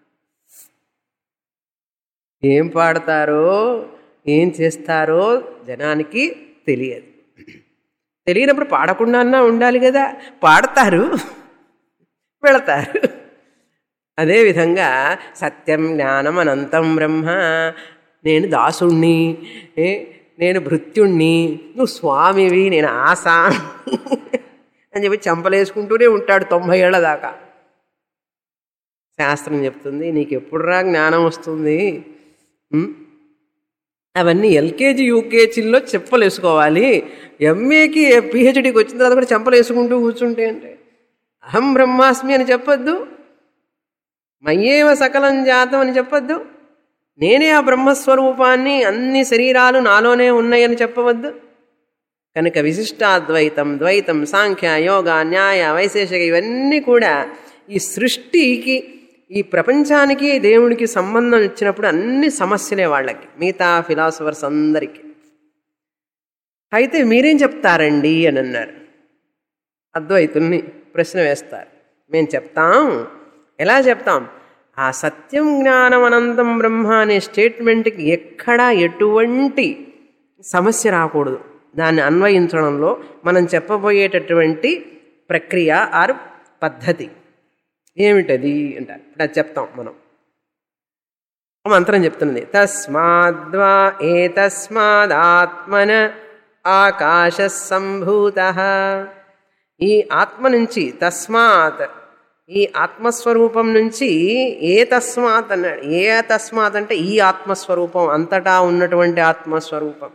Speaker 1: ఏం పాడతారో ఏం చేస్తారో జనానికి తెలియదు తెలియనప్పుడు పాడకుండా ఉండాలి కదా పాడతారు వెళతారు అదేవిధంగా సత్యం జ్ఞానం అనంతం బ్రహ్మ నేను దాసుణ్ణి ఏ, నేను భృత్యుణ్ణి నువ్వు స్వామివి నేను ఆశా అని చెప్పి చంపలేసుకుంటూనే ఉంటాడు తొంభై ఏళ్ళ దాకా శాస్త్రం చెప్తుంది నీకు ఎప్పుడురా జ్ఞానం వస్తుంది ఉం? అవన్నీ ఎల్కేజీ యూకేజీల్లో చెప్పులు వేసుకోవాలి ఎంఏకి పిహెచ్డికి వచ్చిన తర్వాత కూడా చెంపలు వేసుకుంటూ కూర్చుంటే అంటే అహం బ్రహ్మాస్మి అని చెప్పొద్దు మయ్యేవ సకలం జాతం అని చెప్పొద్దు నేనే ఆ బ్రహ్మస్వరూపాన్ని అన్ని శరీరాలు నాలోనే ఉన్నాయని చెప్పవద్దు కనుక విశిష్టాద్వైతం ద్వైతం సాంఖ్య యోగ న్యాయ వైశేషిక ఇవన్నీ కూడా ఈ సృష్టికి ఈ ప్రపంచానికి దేవుడికి సంబంధం ఇచ్చినప్పుడు అన్ని సమస్యలే వాళ్ళకి మిగతా ఫిలాసఫర్స్ అందరికీ అయితే మీరేం చెప్తారండి అని అన్నారు అద్వైతుల్ని ప్రశ్న వేస్తారు మేము చెప్తాం ఎలా చెప్తాం ఆ సత్యం జ్ఞానం అనంతం బ్రహ్మ అనే స్టేట్మెంట్కి ఎక్కడా ఎటువంటి సమస్య రాకూడదు దాన్ని అన్వయించడంలో మనం చెప్పబోయేటటువంటి ప్రక్రియ ఆర్ పద్ధతి ఏమిటది అంటారు ఇప్పుడు అది చెప్తాం మనం మంత్రం చెప్తున్నది తస్మాద్వా ఏ తస్మాదాత్మన ఆకాశ సంభూత ఈ ఆత్మ నుంచి తస్మాత్ ఈ ఆత్మస్వరూపం నుంచి ఏ తస్మాత్ అన్నాడు ఏ తస్మాత్ అంటే ఈ ఆత్మస్వరూపం అంతటా ఉన్నటువంటి ఆత్మస్వరూపం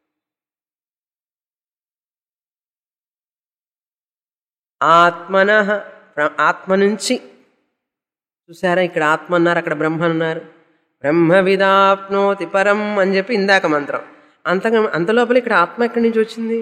Speaker 1: ఆత్మన ఆత్మ నుంచి చూసారా ఇక్కడ ఆత్మ అన్నారు అక్కడ బ్రహ్మ అన్నారు బ్రహ్మ విదాప్నోతి పరం అని చెప్పి ఇందాక మంత్రం అంతగా అంతలోపల ఇక్కడ ఆత్మ ఎక్కడి నుంచి వచ్చింది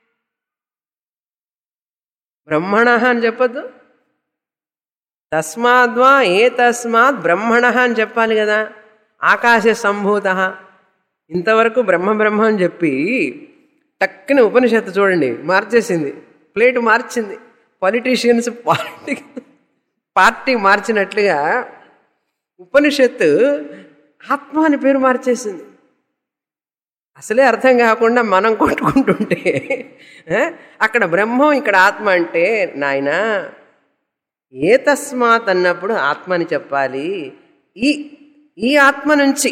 Speaker 1: బ్రహ్మణ అని చెప్పొద్దు తస్మాద్వా ఏ తస్మాత్ బ్రహ్మణ అని చెప్పాలి కదా ఆకాశ సంభూత ఇంతవరకు బ్రహ్మ బ్రహ్మ అని చెప్పి టక్కున ఉపనిషత్తు చూడండి మార్చేసింది ప్లేట్ మార్చింది పొలిటీషియన్స్ పార్టీ పార్టీ మార్చినట్లుగా ఉపనిషత్తు ఆత్మ అని పేరు మార్చేసింది అసలే అర్థం కాకుండా మనం కొట్టుకుంటుంటే ఆ, అక్కడ బ్రహ్మం ఇక్కడ ఆత్మ అంటే నాయన ఏ తస్మాత్ అన్నప్పుడు ఆత్మ అని చెప్పాలి ఈ ఈ ఆత్మ నుంచి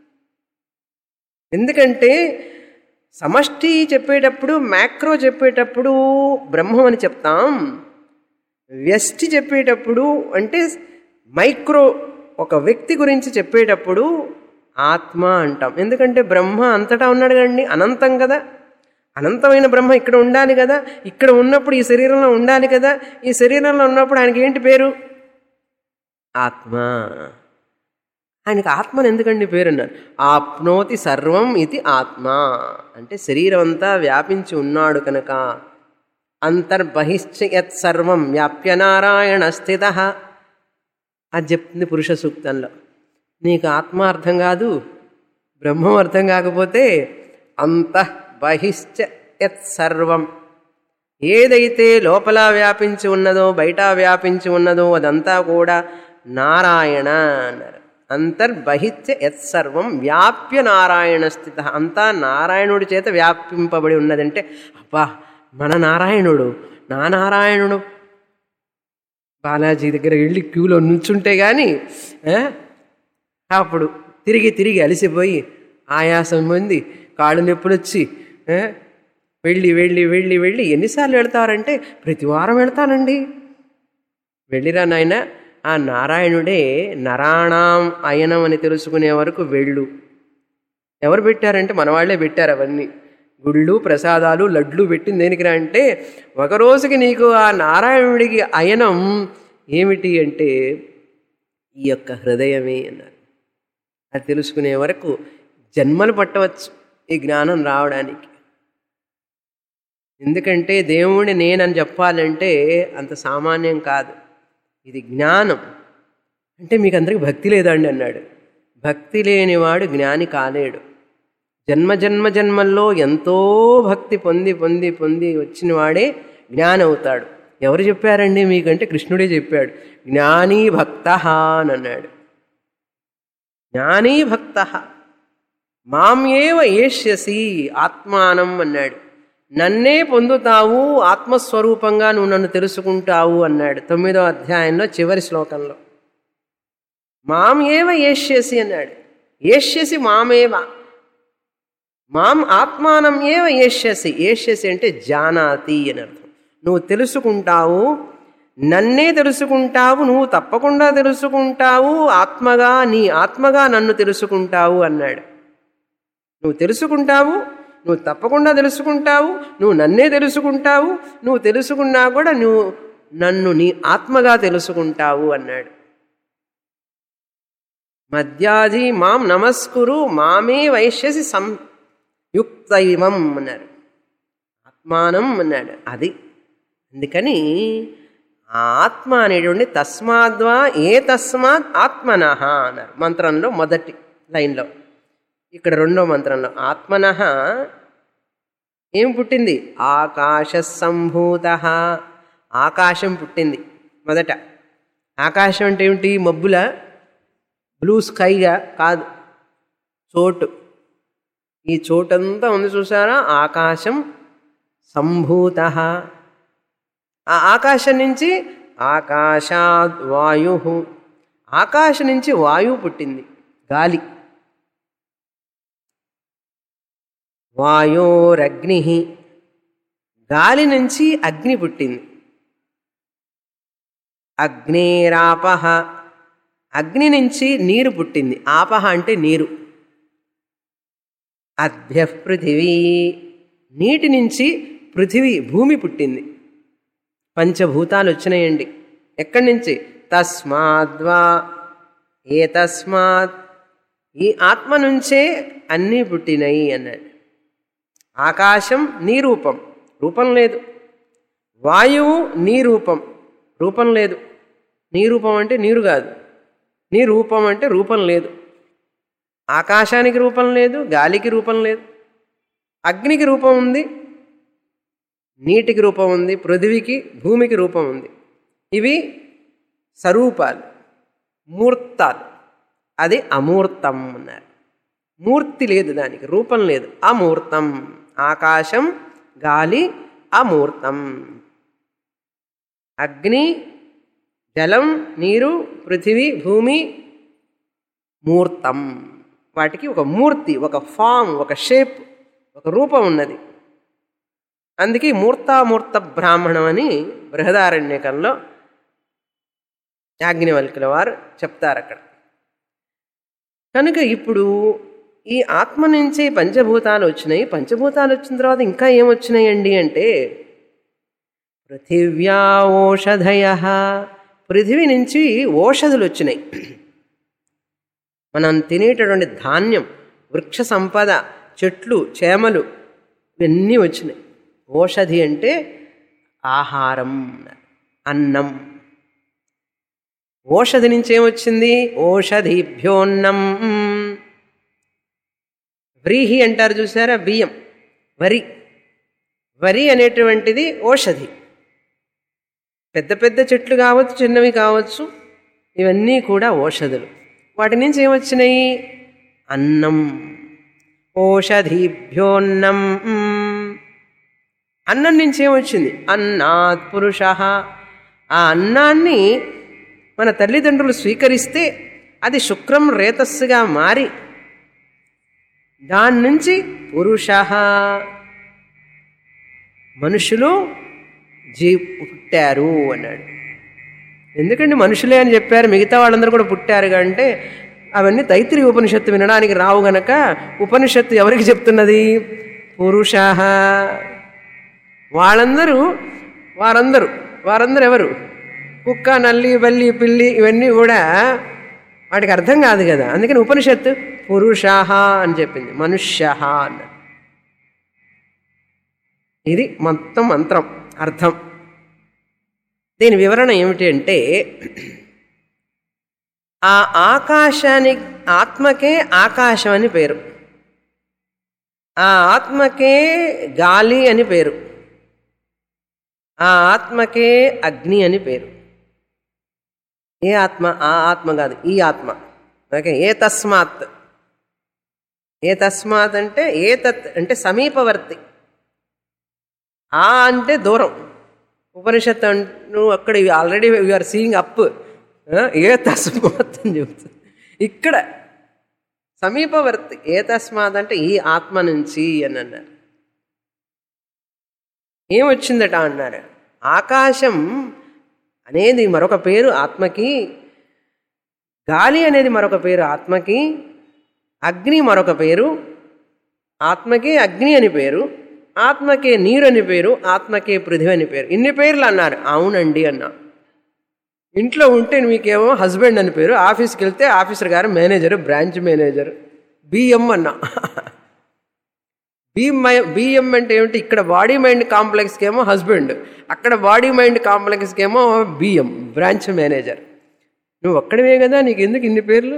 Speaker 1: ఎందుకంటే సమష్టి చెప్పేటప్పుడు మ్యాక్రో చెప్పేటప్పుడు బ్రహ్మం అని చెప్తాం వ్యష్టి చెప్పేటప్పుడు అంటే మైక్రో ఒక వ్యక్తి గురించి చెప్పేటప్పుడు ఆత్మ అంటాం ఎందుకంటే బ్రహ్మ అంతటా ఉన్నాడు కదండి అనంతం కదా అనంతమైన బ్రహ్మ ఇక్కడ ఉండాలి కదా ఇక్కడ ఉన్నప్పుడు ఈ శరీరంలో ఉండాలి కదా ఈ శరీరంలో ఉన్నప్పుడు ఆయనకి ఏంటి పేరు ఆత్మ ఆయనకి ఆత్మని ఎందుకండి పేరు అన్నారు ఆప్నోతి సర్వం ఇది ఆత్మ అంటే శరీరం అంతా వ్యాపించి ఉన్నాడు కనుక అంతర్బహిశ్చ యత్ సర్వం వ్యాప్య నారాయణ స్థిత అది చెప్తుంది పురుష సూక్తంలో నీకు ఆత్మ అర్థం కాదు బ్రహ్మం అర్థం కాకపోతే అంతః బహిశ్చ యత్ సర్వం ఏదైతే లోపల వ్యాపించి ఉన్నదో బయట వ్యాపించి ఉన్నదో అదంతా కూడా నారాయణ అన్నారు అంతర్బహిత్య యత్సర్వం వ్యాప్య నారాయణ స్థిత అంతా నారాయణుడి చేత వ్యాపింపబడి ఉన్నదంటే అబ్బా మన నారాయణుడు నా నారాయణుడు బాలాజీ దగ్గర వెళ్ళి క్యూలో నుంచుంటే కానీ అప్పుడు తిరిగి తిరిగి అలసిపోయి ఆయాసం పొంది కాళ్ళు నొప్పులు వచ్చి ఆ, వెళ్ళి వెళ్ళి వెళ్ళి వెళ్ళి ఎన్నిసార్లు వెళ్తారంటే ప్రతి వారం వెళ్తానండి వెళ్ళిరా నాయన ఆ నారాయణుడే నరాణం అయనం అని తెలుసుకునే వరకు వెళ్ళు ఎవరు పెట్టారంటే మన వాళ్ళే పెట్టారు అవన్నీ గుళ్ళు ప్రసాదాలు లడ్లు పెట్టింది దేనికిరా అంటే ఒక రోజుకి నీకు ఆ నారాయణుడికి అయనం ఏమిటి అంటే ఈ యొక్క హృదయమే అన్నారు అది తెలుసుకునే వరకు జన్మలు పట్టవచ్చు ఈ జ్ఞానం రావడానికి ఎందుకంటే దేవుడిని నేనని చెప్పాలంటే అంత సామాన్యం కాదు ఇది జ్ఞానం అంటే మీకు అందరికి భక్తి లేదండి అన్నాడు భక్తి లేనివాడు జ్ఞాని కాలేడు జన్మ జన్మ జన్మల్లో ఎంతో భక్తి పొంది పొంది పొంది వచ్చిన వాడే జ్ఞాని అవుతాడు ఎవరు చెప్పారండి మీకంటే కృష్ణుడే చెప్పాడు జ్ఞానీ భక్త అని అన్నాడు జ్ఞానీ భక్త మాం ఏవ ఏష్యసి ఆత్మానం అన్నాడు నన్నే పొందుతావు ఆత్మస్వరూపంగా నువ్వు నన్ను తెలుసుకుంటావు అన్నాడు తొమ్మిదో అధ్యాయంలో చివరి శ్లోకంలో మాం ఏవ ఏష్యసి అన్నాడు ఏష్యసి మామేవ మాం ఆత్మానం ఏవ ఏష్యసి ఏష్యసి అంటే జానాతి అని అర్థం నువ్వు తెలుసుకుంటావు నన్నే తెలుసుకుంటావు నువ్వు తప్పకుండా తెలుసుకుంటావు ఆత్మగా నీ ఆత్మగా నన్ను తెలుసుకుంటావు అన్నాడు నువ్వు తెలుసుకుంటావు నువ్వు తప్పకుండా తెలుసుకుంటావు నువ్వు నన్నే తెలుసుకుంటావు నువ్వు తెలుసుకున్నా కూడా నువ్వు నన్ను నీ ఆత్మగా తెలుసుకుంటావు అన్నాడు మధ్యాధి మాం నమస్కురు మామే వైశ్యసి సంయుక్తైవం అన్నారు ఆత్మానం అన్నాడు అది అందుకని ఆ ఆత్మ అనేటువంటి తస్మాద్వా ఏ తస్మాత్ ఆత్మనః అన్నారు మంత్రంలో మొదటి లైన్లో ఇక్కడ రెండో మంత్రంలో ఆత్మనః ఏం పుట్టింది ఆకాశ సంభూత ఆకాశం పుట్టింది మొదట ఆకాశం అంటే ఏమిటి మబ్బుల బ్లూ స్కైగా కాదు చోటు ఈ చోటంతా ఉంది చూసారా ఆకాశం సంభూత ఆ ఆకాశం నుంచి ఆకాశాద్ వాయు ఆకాశం నుంచి వాయువు పుట్టింది గాలి వాయోరగ్ని గాలి నుంచి అగ్ని పుట్టింది అగ్నేరాపహ అగ్ని నుంచి నీరు పుట్టింది ఆపహ అంటే నీరు అద్భ్య పృథివీ నీటి నుంచి పృథివీ భూమి పుట్టింది పంచభూతాలు వచ్చినాయండి ఎక్కడి నుంచి తస్మాద్వా ఏ తస్మాత్ ఈ ఆత్మ నుంచే అన్నీ పుట్టినాయి అన్నాడు ఆకాశం నీ రూపం రూపం లేదు వాయువు నీ రూపం రూపం లేదు నీ రూపం అంటే నీరు కాదు నీ రూపం అంటే రూపం లేదు ఆకాశానికి రూపం లేదు గాలికి రూపం లేదు అగ్నికి రూపం ఉంది నీటికి రూపం ఉంది పృథివీకి భూమికి రూపం ఉంది ఇవి స్వరూపాలు మూర్తాలు అది అమూర్తం అన్నారు మూర్తి లేదు దానికి రూపం లేదు అమూర్తం ఆకాశం గాలి అమూర్తం అగ్ని జలం నీరు పృథివీ భూమి మూర్తం వాటికి ఒక మూర్తి ఒక ఫామ్ ఒక షేప్ ఒక రూపం ఉన్నది అందుకే మూర్తామూర్త బ్రాహ్మణం అని బృహదారణ్యకంలో యాజ్ఞవల్కుల వారు చెప్తారు అక్కడ కనుక ఇప్పుడు ఈ ఆత్మ నుంచే పంచభూతాలు వచ్చినాయి పంచభూతాలు వచ్చిన తర్వాత ఇంకా ఏమొచ్చినాయండి అంటే పృథివ్యా ఓషధయ పృథివీ నుంచి ఓషధులు వచ్చినాయి మనం తినేటటువంటి ధాన్యం వృక్ష సంపద చెట్లు చేమలు ఇవన్నీ వచ్చినాయి ఓషధి అంటే ఆహారం అన్నం ఓషధి నుంచి ఏమొచ్చింది ఓషధిభ్యోన్నం వ్రీహి అంటారు చూసారా బియ్యం వరి వరి అనేటువంటిది ఓషధి పెద్ద పెద్ద చెట్లు కావచ్చు చిన్నవి కావచ్చు ఇవన్నీ కూడా ఓషధులు వాటి నుంచి ఏమొచ్చినాయి అన్నం ఓషధిభ్యోన్నం అన్నం నుంచి ఏమొచ్చింది అన్నాత్ పురుష ఆ అన్నాన్ని మన తల్లిదండ్రులు స్వీకరిస్తే అది శుక్రం రేతస్సుగా మారి దాని నుంచి పురుష మనుషులు జీ పుట్టారు అన్నాడు ఎందుకండి మనుషులే అని చెప్పారు మిగతా వాళ్ళందరూ కూడా పుట్టారు అంటే అవన్నీ తైత్రి ఉపనిషత్తు వినడానికి రావు గనక ఉపనిషత్తు ఎవరికి చెప్తున్నది పురుష వాళ్ళందరూ వారందరూ వారందరూ ఎవరు కుక్క నల్లి బల్లి పిల్లి ఇవన్నీ కూడా వాటికి అర్థం కాదు కదా అందుకని ఉపనిషత్తు పురుష అని చెప్పింది మనుష్య అన్న ఇది మొత్తం మంత్రం అర్థం దీని వివరణ ఏమిటి అంటే ఆ ఆకాశానికి ఆత్మకే ఆకాశం అని పేరు ఆ ఆత్మకే గాలి అని పేరు ఆ ఆత్మకే అగ్ని అని పేరు ఏ ఆత్మ ఆ ఆత్మ కాదు ఈ ఆత్మ ఓకే ఏ తస్మాత్ ఏ తస్మాత్ అంటే ఏ తత్ అంటే సమీపవర్తి ఆ అంటే దూరం ఉపనిషత్తు నువ్వు అక్కడ ఆల్రెడీ ఆర్ సీయింగ్ అప్ ఏ తస్మాత్ అని చెబుతుంది ఇక్కడ సమీపవర్తి ఏ తస్మాత్ అంటే ఈ ఆత్మ నుంచి అని అన్నారు ఏమొచ్చిందట అన్నారు ఆకాశం అనేది మరొక పేరు ఆత్మకి గాలి అనేది మరొక పేరు ఆత్మకి అగ్ని మరొక పేరు ఆత్మకి అగ్ని అని పేరు ఆత్మకే నీరు అని పేరు ఆత్మకే పృథివీ అని పేరు ఇన్ని పేర్లు అన్నారు అవునండి అన్నా ఇంట్లో ఉంటే మీకేమో హస్బెండ్ అని పేరు ఆఫీస్కి వెళ్తే ఆఫీసర్ గారు మేనేజర్ బ్రాంచ్ మేనేజర్ బిఎం అన్నా బిఎంఐ బిఎం అంటే ఏమిటి ఇక్కడ బాడీ మైండ్ కాంప్లెక్స్కి ఏమో హస్బెండ్ అక్కడ బాడీ మైండ్ కాంప్లెక్స్కి ఏమో బిఎం బ్రాంచ్ మేనేజర్ నువ్వు ఒక్కడివే కదా నీకు ఎందుకు ఇన్ని పేర్లు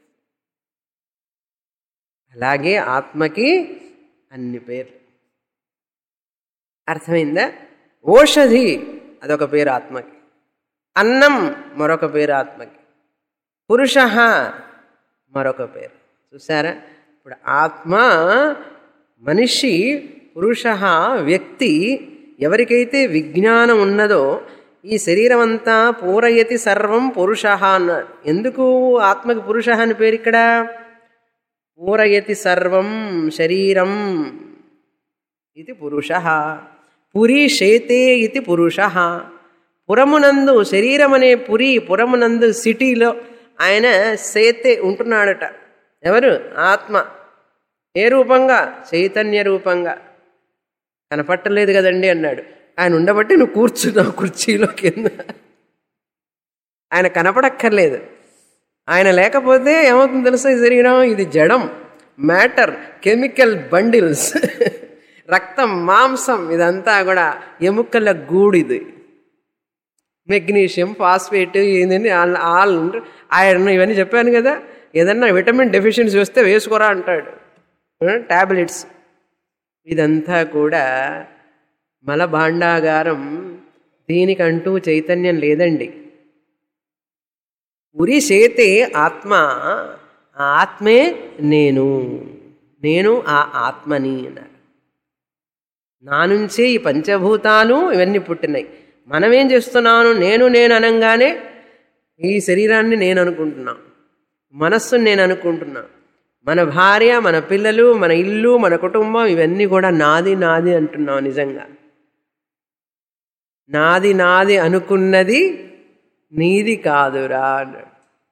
Speaker 1: అలాగే ఆత్మకి అన్ని పేర్లు అర్థమైందా ఓషధి అదొక పేరు ఆత్మకి అన్నం మరొక పేరు ఆత్మకి పురుష మరొక పేరు చూసారా ఇప్పుడు ఆత్మ మనిషి పురుష వ్యక్తి ఎవరికైతే విజ్ఞానం ఉన్నదో ఈ శరీరం అంతా పూరయతి సర్వం పురుష అన్నాడు ఎందుకు ఆత్మకి పురుష అని పేరు ఇక్కడ పూరయతి సర్వం శరీరం ఇది పురుష పురి శేతే ఇది పురుష పురమునందు శరీరం అనే పురి పురమునందు సిటీలో ఆయన సేతే ఉంటున్నాడట ఎవరు ఆత్మ ఏ రూపంగా చైతన్య రూపంగా కనపట్టలేదు కదండి అన్నాడు ఆయన ఉండబట్టి నువ్వు కూర్చున్నావు కుర్చీలో కింద ఆయన కనపడక్కర్లేదు ఆయన లేకపోతే ఏమవుతుంది తెలుసా ఈ శరీరం ఇది జడం మ్యాటర్ కెమికల్ బండిల్స్ రక్తం మాంసం ఇదంతా కూడా ఎముకల గూడిది మెగ్నీషియం ఫాస్ఫేట్ ఏంటంటే ఆల్ ఆల్ ఐరన్ ఇవన్నీ చెప్పాను కదా ఏదన్నా విటమిన్ డెఫిషియన్సీ వస్తే వేసుకోరా అంటాడు ట్యాబ్లెట్స్ ఇదంతా కూడా మలభాండాగారం దీనికంటూ చైతన్యం లేదండి ఉరి చేతే ఆత్మ ఆ ఆత్మే నేను నేను ఆ ఆత్మని అన్నారు నా నుంచే ఈ పంచభూతాలు ఇవన్నీ పుట్టినాయి మనమేం చేస్తున్నాను నేను నేను అనగానే ఈ శరీరాన్ని నేను అనుకుంటున్నా మనస్సుని నేను అనుకుంటున్నా మన భార్య మన పిల్లలు మన ఇల్లు మన కుటుంబం ఇవన్నీ కూడా నాది నాది అంటున్నాం నిజంగా నాది నాది అనుకున్నది నీది కాదురా అన్నాడు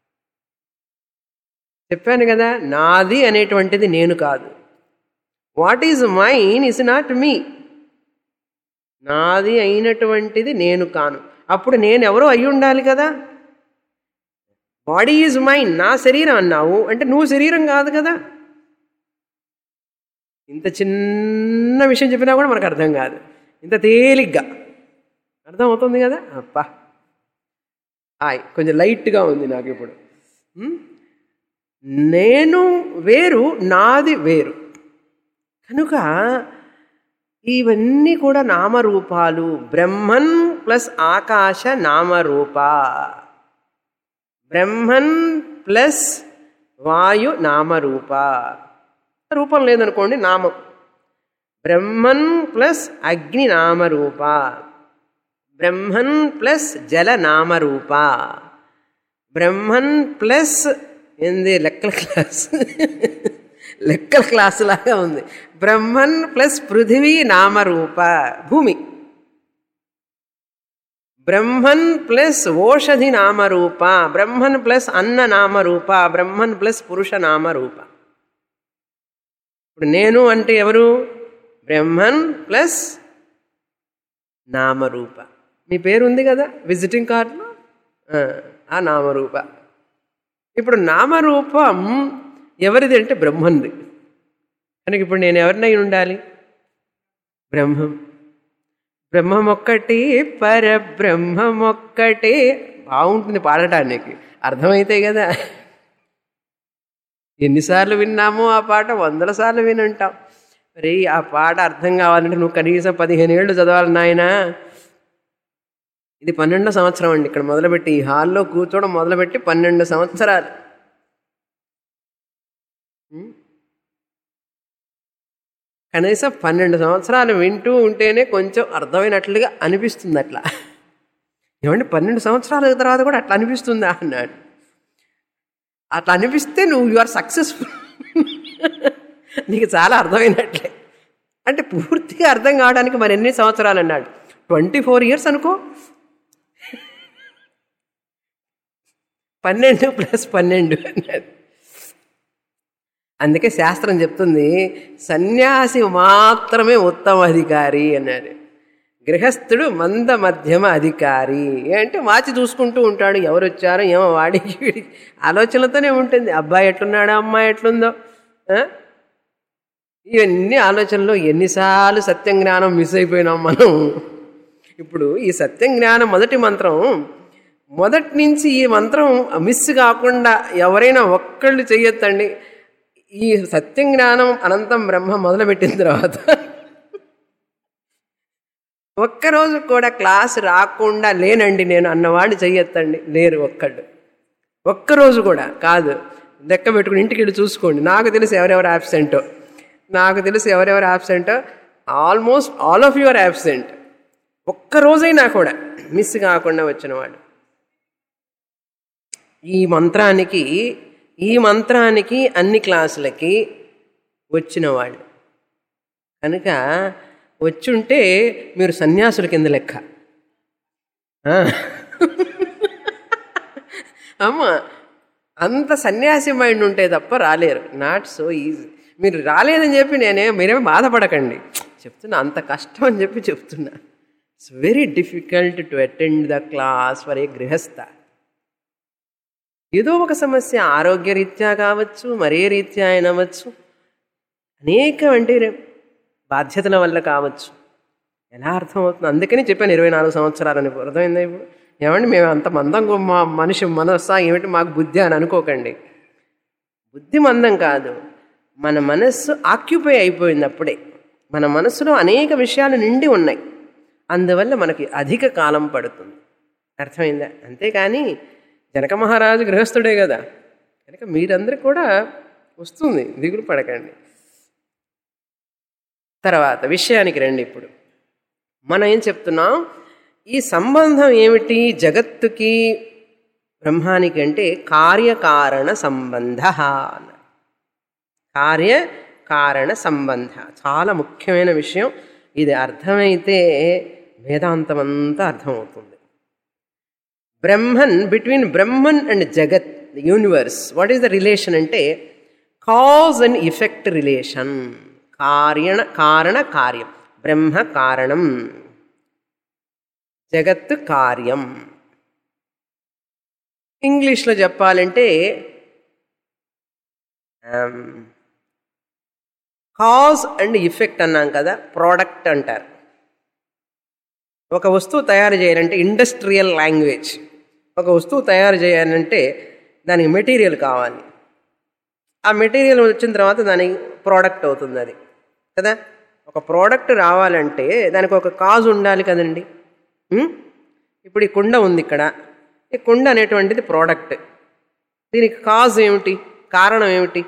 Speaker 1: చెప్పాను కదా నాది అనేటువంటిది నేను కాదు what is mine is not me నాది అయినటువంటిది నేను కాను అప్పుడు నేను ఎవరో అయి ఉండాలి కదా బాడీ ఈజ్ మైన్ నా శరీరం అన్నావు అంటే నువ్వు శరీరం కాదు కదా ఇంత చిన్న విషయం చెప్పినా కూడా మనకు అర్థం కాదు ఇంత తేలిగ్గా అర్థం అవుతుంది కదా అప్పా హాయ్ కొంచెం లైట్గా ఉంది నాకు ఇప్పుడు ఉం? నేను వేరు నాది వేరు కనుక ఇవన్నీ కూడా నామరూపాలు బ్రహ్మన్ ప్లస్ ఆకాశ నామరూప బ్రహ్మన్ ప్లస్ వాయు నామరూప రూపం లేదనుకోండి నామం బ్రహ్మన్ ప్లస్ అగ్ని నామరూప బ్రహ్మన్ ప్లస్ జల నామరూప బ్రహ్మన్ ప్లస్ ఏంది లెక్కల క్లాస్ లెక్కల క్లాస్ లాగా ఉంది బ్రహ్మన్ ప్లస్ పృథివీ నామరూప భూమి బ్రహ్మన్ ప్లస్ ఓషధి నామరూప బ్రహ్మన్ ప్లస్ అన్న నామరూప బ్రహ్మన్ ప్లస్ పురుష నామరూప ఇప్పుడు నేను అంటే ఎవరు బ్రహ్మన్ ప్లస్ నామరూప మీ పేరు ఉంది కదా విజిటింగ్ కార్డులో ఆ, ఆ నామరూప ఇప్పుడు నామరూపం ఎవరిది అంటే బ్రహ్మంది కనుక ఇప్పుడు నేను ఎవరినై ఉండాలి బ్రహ్మం బ్రహ్మమొక్కటి పరబ్రహ్మమొక్కటే బాగుంటుంది పాడటానికి అర్థమైతే కదా ఎన్నిసార్లు విన్నామో ఆ పాట వందల సార్లు వినుంటాం మరి ఆ పాట అర్థం కావాలంటే నువ్వు కనీసం పదిహేను ఏళ్ళు చదవాలి నాయనా ఇది పన్నెండో సంవత్సరం అండి ఇక్కడ మొదలుపెట్టి ఈ హాల్లో కూర్చోవడం మొదలుపెట్టి పన్నెండు సంవత్సరాలు ఉం? కనీసం పన్నెండు సంవత్సరాలు వింటూ ఉంటేనే కొంచెం అర్థమైనట్లుగా అనిపిస్తుంది అట్లా ఏమంటే పన్నెండు సంవత్సరాల తర్వాత కూడా అట్లా అనిపిస్తుందా అన్నాడు అట్లా అనిపిస్తే నువ్వు యు ఆర్ సక్సెస్ఫుల్ నీకు చాలా అర్థమైనట్లే అంటే పూర్తిగా అర్థం కావడానికి మరి ఎన్ని సంవత్సరాలు అన్నాడు ట్వంటీ ఫోర్ ఇయర్స్ అనుకో పన్నెండు ప్లస్ పన్నెండు అన్నాడు అందుకే శాస్త్రం చెప్తుంది సన్యాసి మాత్రమే ఉత్తమ అధికారి అన్నాడు గృహస్థుడు మంద మధ్యమ అధికారి అంటే వాచి చూసుకుంటూ ఉంటాడు ఎవరు వచ్చారో ఏమో వాడికి వీడికి ఆలోచనలతోనే ఉంటుంది అబ్బాయి ఎట్లున్నాడో అమ్మాయి ఎట్లుందో ఆ? ఇవన్నీ ఆలోచనలో ఎన్నిసార్లు సత్యం జ్ఞానం మిస్ అయిపోయినాం మనం ఇప్పుడు ఈ సత్యం జ్ఞానం మొదటి మంత్రం మొదటి నుంచి ఈ మంత్రం మిస్ కాకుండా ఎవరైనా ఒక్కళ్ళు చెయ్యొద్దండి ఈ సత్యం జ్ఞానం అనంతం బ్రహ్మ మొదలుపెట్టిన తర్వాత ఒక్కరోజు కూడా క్లాస్ రాకుండా లేనండి నేను అన్నవాడు చెయ్యొద్దండి లేరు ఒక్కళ్ళు ఒక్కరోజు కూడా కాదు లెక్క పెట్టుకుని ఇంటికి వెళ్ళి చూసుకోండి నాకు తెలిసి ఎవరెవరు యాబ్సెంటో నాకు తెలిసి ఎవరెవరు యాబ్సెంటో almost all of your absent ఒక్కరోజైనా కూడా మిస్ కాకుండా వచ్చినవాడు ఈ మంత్రానికి ఈ మంత్రానికి అన్ని క్లాసులకి వచ్చినవాళ్ళు కనుక వచ్చుంటే మీరు సన్యాసుల కింద లెక్క ఆ. అమ్మ అంత సన్యాసి మైండ్ ఉంటే తప్ప రాలేరు నాట్ సో ఈజీ మీరు రాలేదని చెప్పి నేనే మీరేమో బాధపడకండి చెప్తున్నా అంత కష్టం అని చెప్పి చెప్తున్నా it's very difficult to attend the class for a గృహస్థ ఏదో ఒక సమస్య ఆరోగ్య రీత్యా కావచ్చు మరే రీత్యా అయినవచ్చు అనేక అంటే బాధ్యతల వల్ల కావచ్చు ఎలా అర్థమవుతుంది అందుకని చెప్పాను ఇరవై నాలుగు సంవత్సరాలని అర్థమైందా ఇప్పుడు ఏమండి మేము అంత మందం మా మనిషి మనస్సా ఏమిటి మాకు బుద్ధి అని అనుకోకండి బుద్ధి మందం కాదు మన మనస్సు ఆక్యుపై అయిపోయింది అప్పుడే మన మనస్సులో అనేక విషయాలు నిండి ఉన్నాయి అందువల్ల మనకి అధిక కాలం పడుతుంది అర్థమైందా అంతేకాని జనక మహారాజు గృహస్థుడే కదా కనుక మీరందరూ కూడా వస్తుంది దిగులు పడకండి తర్వాత విషయానికి రండి ఇప్పుడు మనం ఏం చెప్తున్నాం ఈ సంబంధం ఏమిటి జగత్తుకి బ్రహ్మానికి అంటే కార్యకారణ సంబంధ అన్నారు. కార్యకారణ సంబంధ చాలా ముఖ్యమైన విషయం ఇది అర్థమైతే వేదాంతం అంతా అర్థమవుతుంది బ్రహ్మన్ బిట్వీన్ బ్రహ్మన్ అండ్ జగత్ universe what is the relation అంటే కాజ్ అండ్ ఇఫెక్ట్ రిలేషన్ కార్యణ కారణ కార్యం బ్రహ్మ కారణం జగత్తు కార్యం ఇంగ్లీష్లో చెప్పాలంటే కాజ్ అండ్ ఇఫెక్ట్ అన్నాం కదా ప్రోడక్ట్ అంటారు ఒక వస్తువు తయారు చేయాలంటే ఇండస్ట్రియల్ లాంగ్వేజ్ ఒక వస్తువు తయారు చేయాలంటే దానికి మెటీరియల్ కావాలి ఆ మెటీరియల్ వచ్చిన తర్వాత దానికి ప్రోడక్ట్ అవుతుంది అది కదా ఒక ప్రోడక్ట్ రావాలంటే దానికి ఒక కాజ్ ఉండాలి కదండి ఉం? ఇప్పుడు ఈ కుండ ఉంది ఇక్కడ ఈ కుండ అనేటువంటిది ప్రోడక్ట్ దీనికి కాజ్ ఏమిటి కారణం ఏమిటి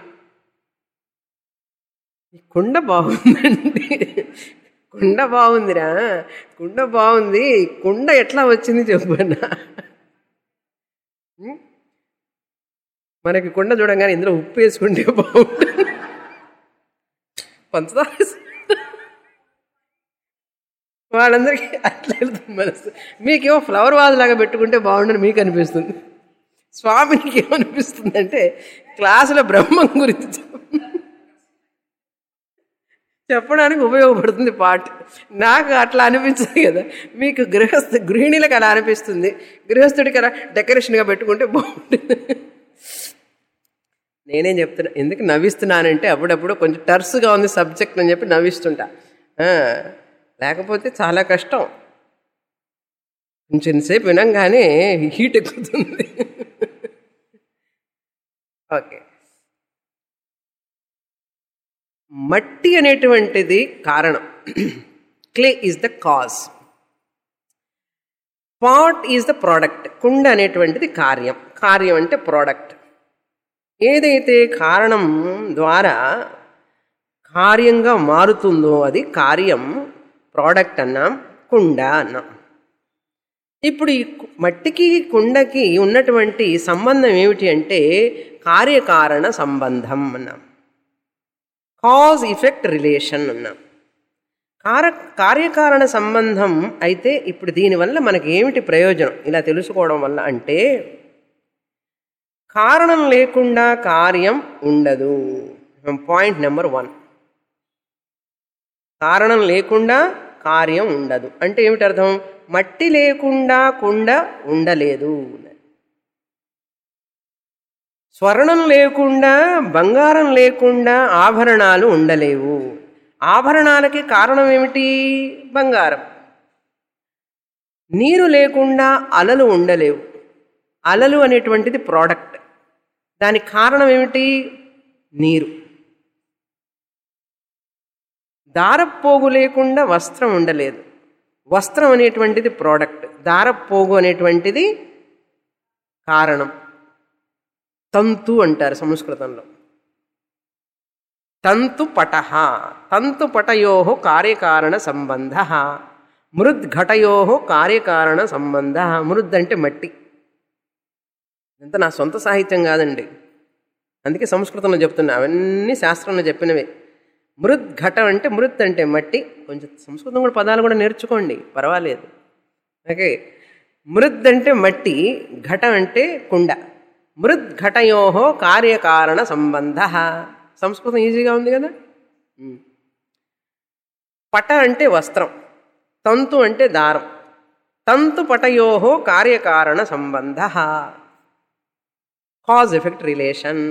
Speaker 1: ఈ కుండ బాగుందండి కుండ బాగుందిరా కుండ బాగుంది కుండ ఎట్లా వచ్చింది చెప్పన్నా ఉం? మనకి కుండ చూడంగానే ఇందులో ఉప్పు వేసుకుంటే బాగుంటుంది పంచదార వేసు- వాళ్ళందరికీ అట్లా వెళ్తుంది మనసు మీకేమో ఫ్లవర్ వాజ్ లాగా పెట్టుకుంటే బాగుండని మీకు అనిపిస్తుంది స్వామికి ఏమనిపిస్తుంది అంటే క్లాసులో బ్రహ్మం గురించి చెప్ప- చెప్పడానికి ఉపయోగపడుతుంది పాట నాకు అట్లా అనిపించదు కదా మీకు గృహస్థ గృహిణీలకు అలా అనిపిస్తుంది గృహస్థుడికి అలా డెకరేషన్గా పెట్టుకుంటే బాగుంటుంది నేనేం చెప్తున్నా ఎందుకు నవ్విస్తున్నానంటే అప్పుడప్పుడు కొంచెం టర్స్గా ఉంది సబ్జెక్ట్ అని చెప్పి నవ్విస్తుంటా ఆ, లేకపోతే చాలా కష్టం కొంచెం సేపు వినంగానే హీట్ ఎక్కుతుంది ఓకే మట్టి అనేటువంటిది కారణం clay is the cause pot is the product కుండ అనేటువంటిది కార్యం కార్యం అంటే ప్రోడక్ట్ ఏదైతే కారణం ద్వారా కార్యంగా మారుతుందో అది కార్యం ప్రోడక్ట్ అన్నాం కుండ అన్నాం ఇప్పుడు ఈ కు- మట్టికి కుండకి ఉన్నటువంటి సంబంధం ఏమిటి అంటే కార్యకారణ సంబంధం అన్నాం కాజ్ ఇఫెక్ట్ రిలేషన్ అన్నాం కార కార్యకారణ సంబంధం అయితే ఇప్పుడు దీనివల్ల మనకి ఏమిటి ప్రయోజనం ఇలా తెలుసుకోవడం వల్ల అంటే కారణం లేకుండా కార్యం ఉండదు పాయింట్ నెంబర్ వన్ కారణం లేకుండా కార్యం ఉండదు అంటే ఏమిటి అర్థం మట్టి లేకుండా కుండ ఉండలేదు స్వర్ణం లేకుండా బంగారం లేకుండా ఆభరణాలు ఉండలేవు ఆభరణాలకి కారణం ఏమిటి బంగారం నీరు లేకుండా అలలు ఉండలేవు అలలు అనేటువంటిది ప్రోడక్ట్ దానికి కారణం ఏమిటి నీరు దారపోగు లేకుండా వస్త్రం ఉండలేదు వస్త్రం అనేటువంటిది ప్రోడక్ట్ దారపోగు అనేటువంటిది కారణం తంతు అంటారు సంస్కృతంలో తంతు పట తంతు పటయో కార్యకారణ సంబంధ మృద్ఘటయో కార్యకారణ సంబంధ మృద్ అంటే మట్టి ఇదంతా నా సొంత సాహిత్యం కాదండి అందుకే సంస్కృతంలో చెప్తున్నా అవన్నీ శాస్త్రంలో చెప్పినవే మృద్ ఘటం అంటే మృత్ అంటే మట్టి కొంచెం సంస్కృతం కూడా పదాలు కూడా నేర్చుకోండి పర్వాలేదు ఓకే మృద్ అంటే మట్టి ఘటం అంటే కుండ మృద్ ఘటయో కార్యకారణ సంబంధ సంస్కృతం ఈజీగా ఉంది కదా ఉమ్. పట అంటే వస్త్రం తంతు అంటే దారం తంతు పటయో కార్యకారణ సంబంధ కాజ్ ఎఫెక్ట్ రిలేషన్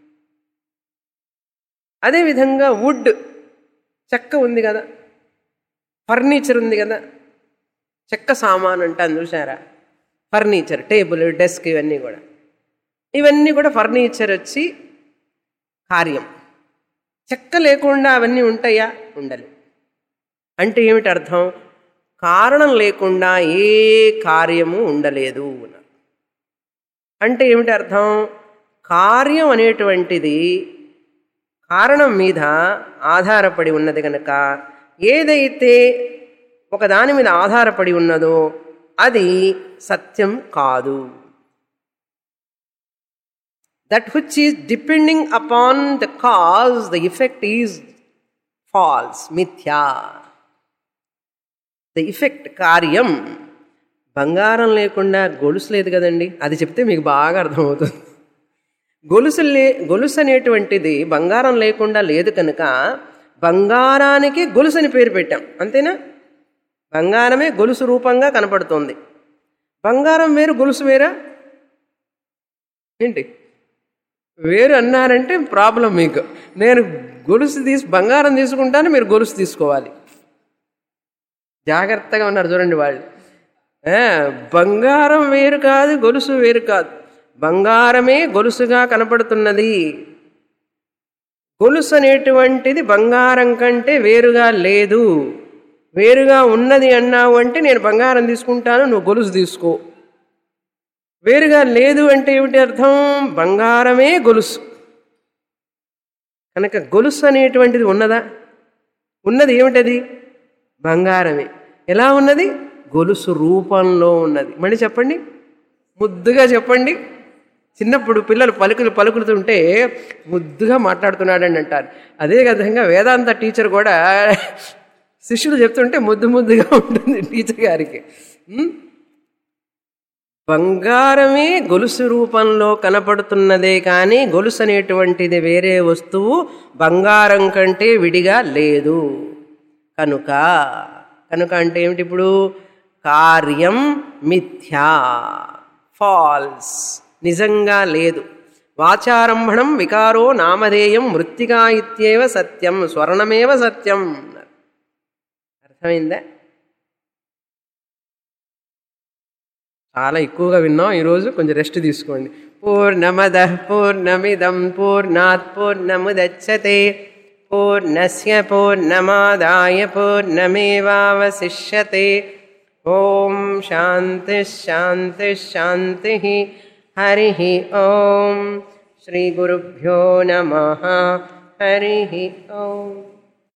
Speaker 1: అదేవిధంగా వుడ్ చెక్క ఉంది కదా ఫర్నిచర్ ఉంది కదా చెక్క సామాన్ అంటాను చూసారా ఫర్నిచర్ టేబుల్ డెస్క్ ఇవన్నీ కూడా ఇవన్నీ కూడా ఫర్నిచర్ వచ్చి కార్యం చెక్క లేకుండా అవన్నీ ఉంటాయా ఉండలు అంటే ఏమిటి అర్థం కారణం లేకుండా ఏ కార్యము ఉండలేదు అన్నారు. అంటే ఏమిటి అర్థం కార్యం అనేటువంటిది కారణం మీద ఆధారపడి ఉన్నది కనుక ఏదైతే ఒక దాని మీద ఆధారపడి ఉన్నదో అది సత్యం కాదు that which is depending upon the cause the effect is false మిథ్యా ద ఇఫెక్ట్ కార్యం బంగారం లేకుండా గొలుసు లేదు కదండి అది చెప్తే మీకు బాగా అర్థమవుతుంది గొలుసు లే గొలుసు అనేటువంటిది బంగారం లేకుండా లేదు కనుక బంగారానికి గొలుసు అని పేరు పెట్టాం అంతేనా బంగారమే గొలుసు రూపంగా కనపడుతోంది బంగారం వేరు గొలుసు వేరా ఏంటి వేరు అన్నారంటే ప్రాబ్లం మీకు నేను గొలుసు తీసి బంగారం తీసుకుంటాను మీరు గొలుసు తీసుకోవాలి జాగ్రత్తగా ఉన్నారు చూడండి వాళ్ళు ఆ, బంగారం వేరు కాదు గొలుసు వేరు కాదు బంగారమే గొలుసుగా కనపడుతున్నది గొలుసు అనేటువంటిది బంగారం కంటే వేరుగా లేదు వేరుగా ఉన్నది అన్నావు అంటే నేను బంగారం తీసుకుంటాను నువ్వు గొలుసు తీసుకో వేరుగా లేదు అంటే ఏమిటి అర్థం బంగారమే గొలుసు కనుక గొలుసు అనేటువంటిది ఉన్నదా ఉన్నది ఏమిటది బంగారమే ఎలా ఉన్నది గొలుసు రూపంలో ఉన్నది మళ్ళీ చెప్పండి ముద్దుగా చెప్పండి చిన్నప్పుడు పిల్లలు పలుకులు పలుకులుతుంటే ముద్దుగా మాట్లాడుతున్నాడని అంటారు అదే విధంగా వేదాంత టీచర్ కూడా శిష్యులు చెప్తుంటే ముద్దు ముద్దుగా ఉంటుంది టీచర్ గారికి ఉం? బంగారమే గొలుసు రూపంలో కనపడుతున్నదే కానీ గొలుసు అనేటువంటిది వేరే వస్తువు బంగారం కంటే విడిగా లేదు కనుక కనుక అంటే ఏమిటి ఇప్పుడు కార్యం మిథ్యా ఫాల్స్ నిజంగా లేదు వాచారంభణం వికారో నామధేయం మృత్తికా ఇత్యేవ సత్యం స్వర్ణమేవ సత్యం అర్థమైందా చాలా ఎక్కువగా విన్నాం ఈరోజు కొంచెం రెస్ట్ తీసుకోండి పూర్ణమద పూర్ణమిదం పూర్ణాత్ పూర్ణముదచ్చతే పూర్ణస్య పూర్ణమాదాయ పూర్ణమేవావశిష్యతే ఓం శాంతి శాంతి శాంతి హరి ఓం శ్రీ గురుభ్యో నమ హరి ఓం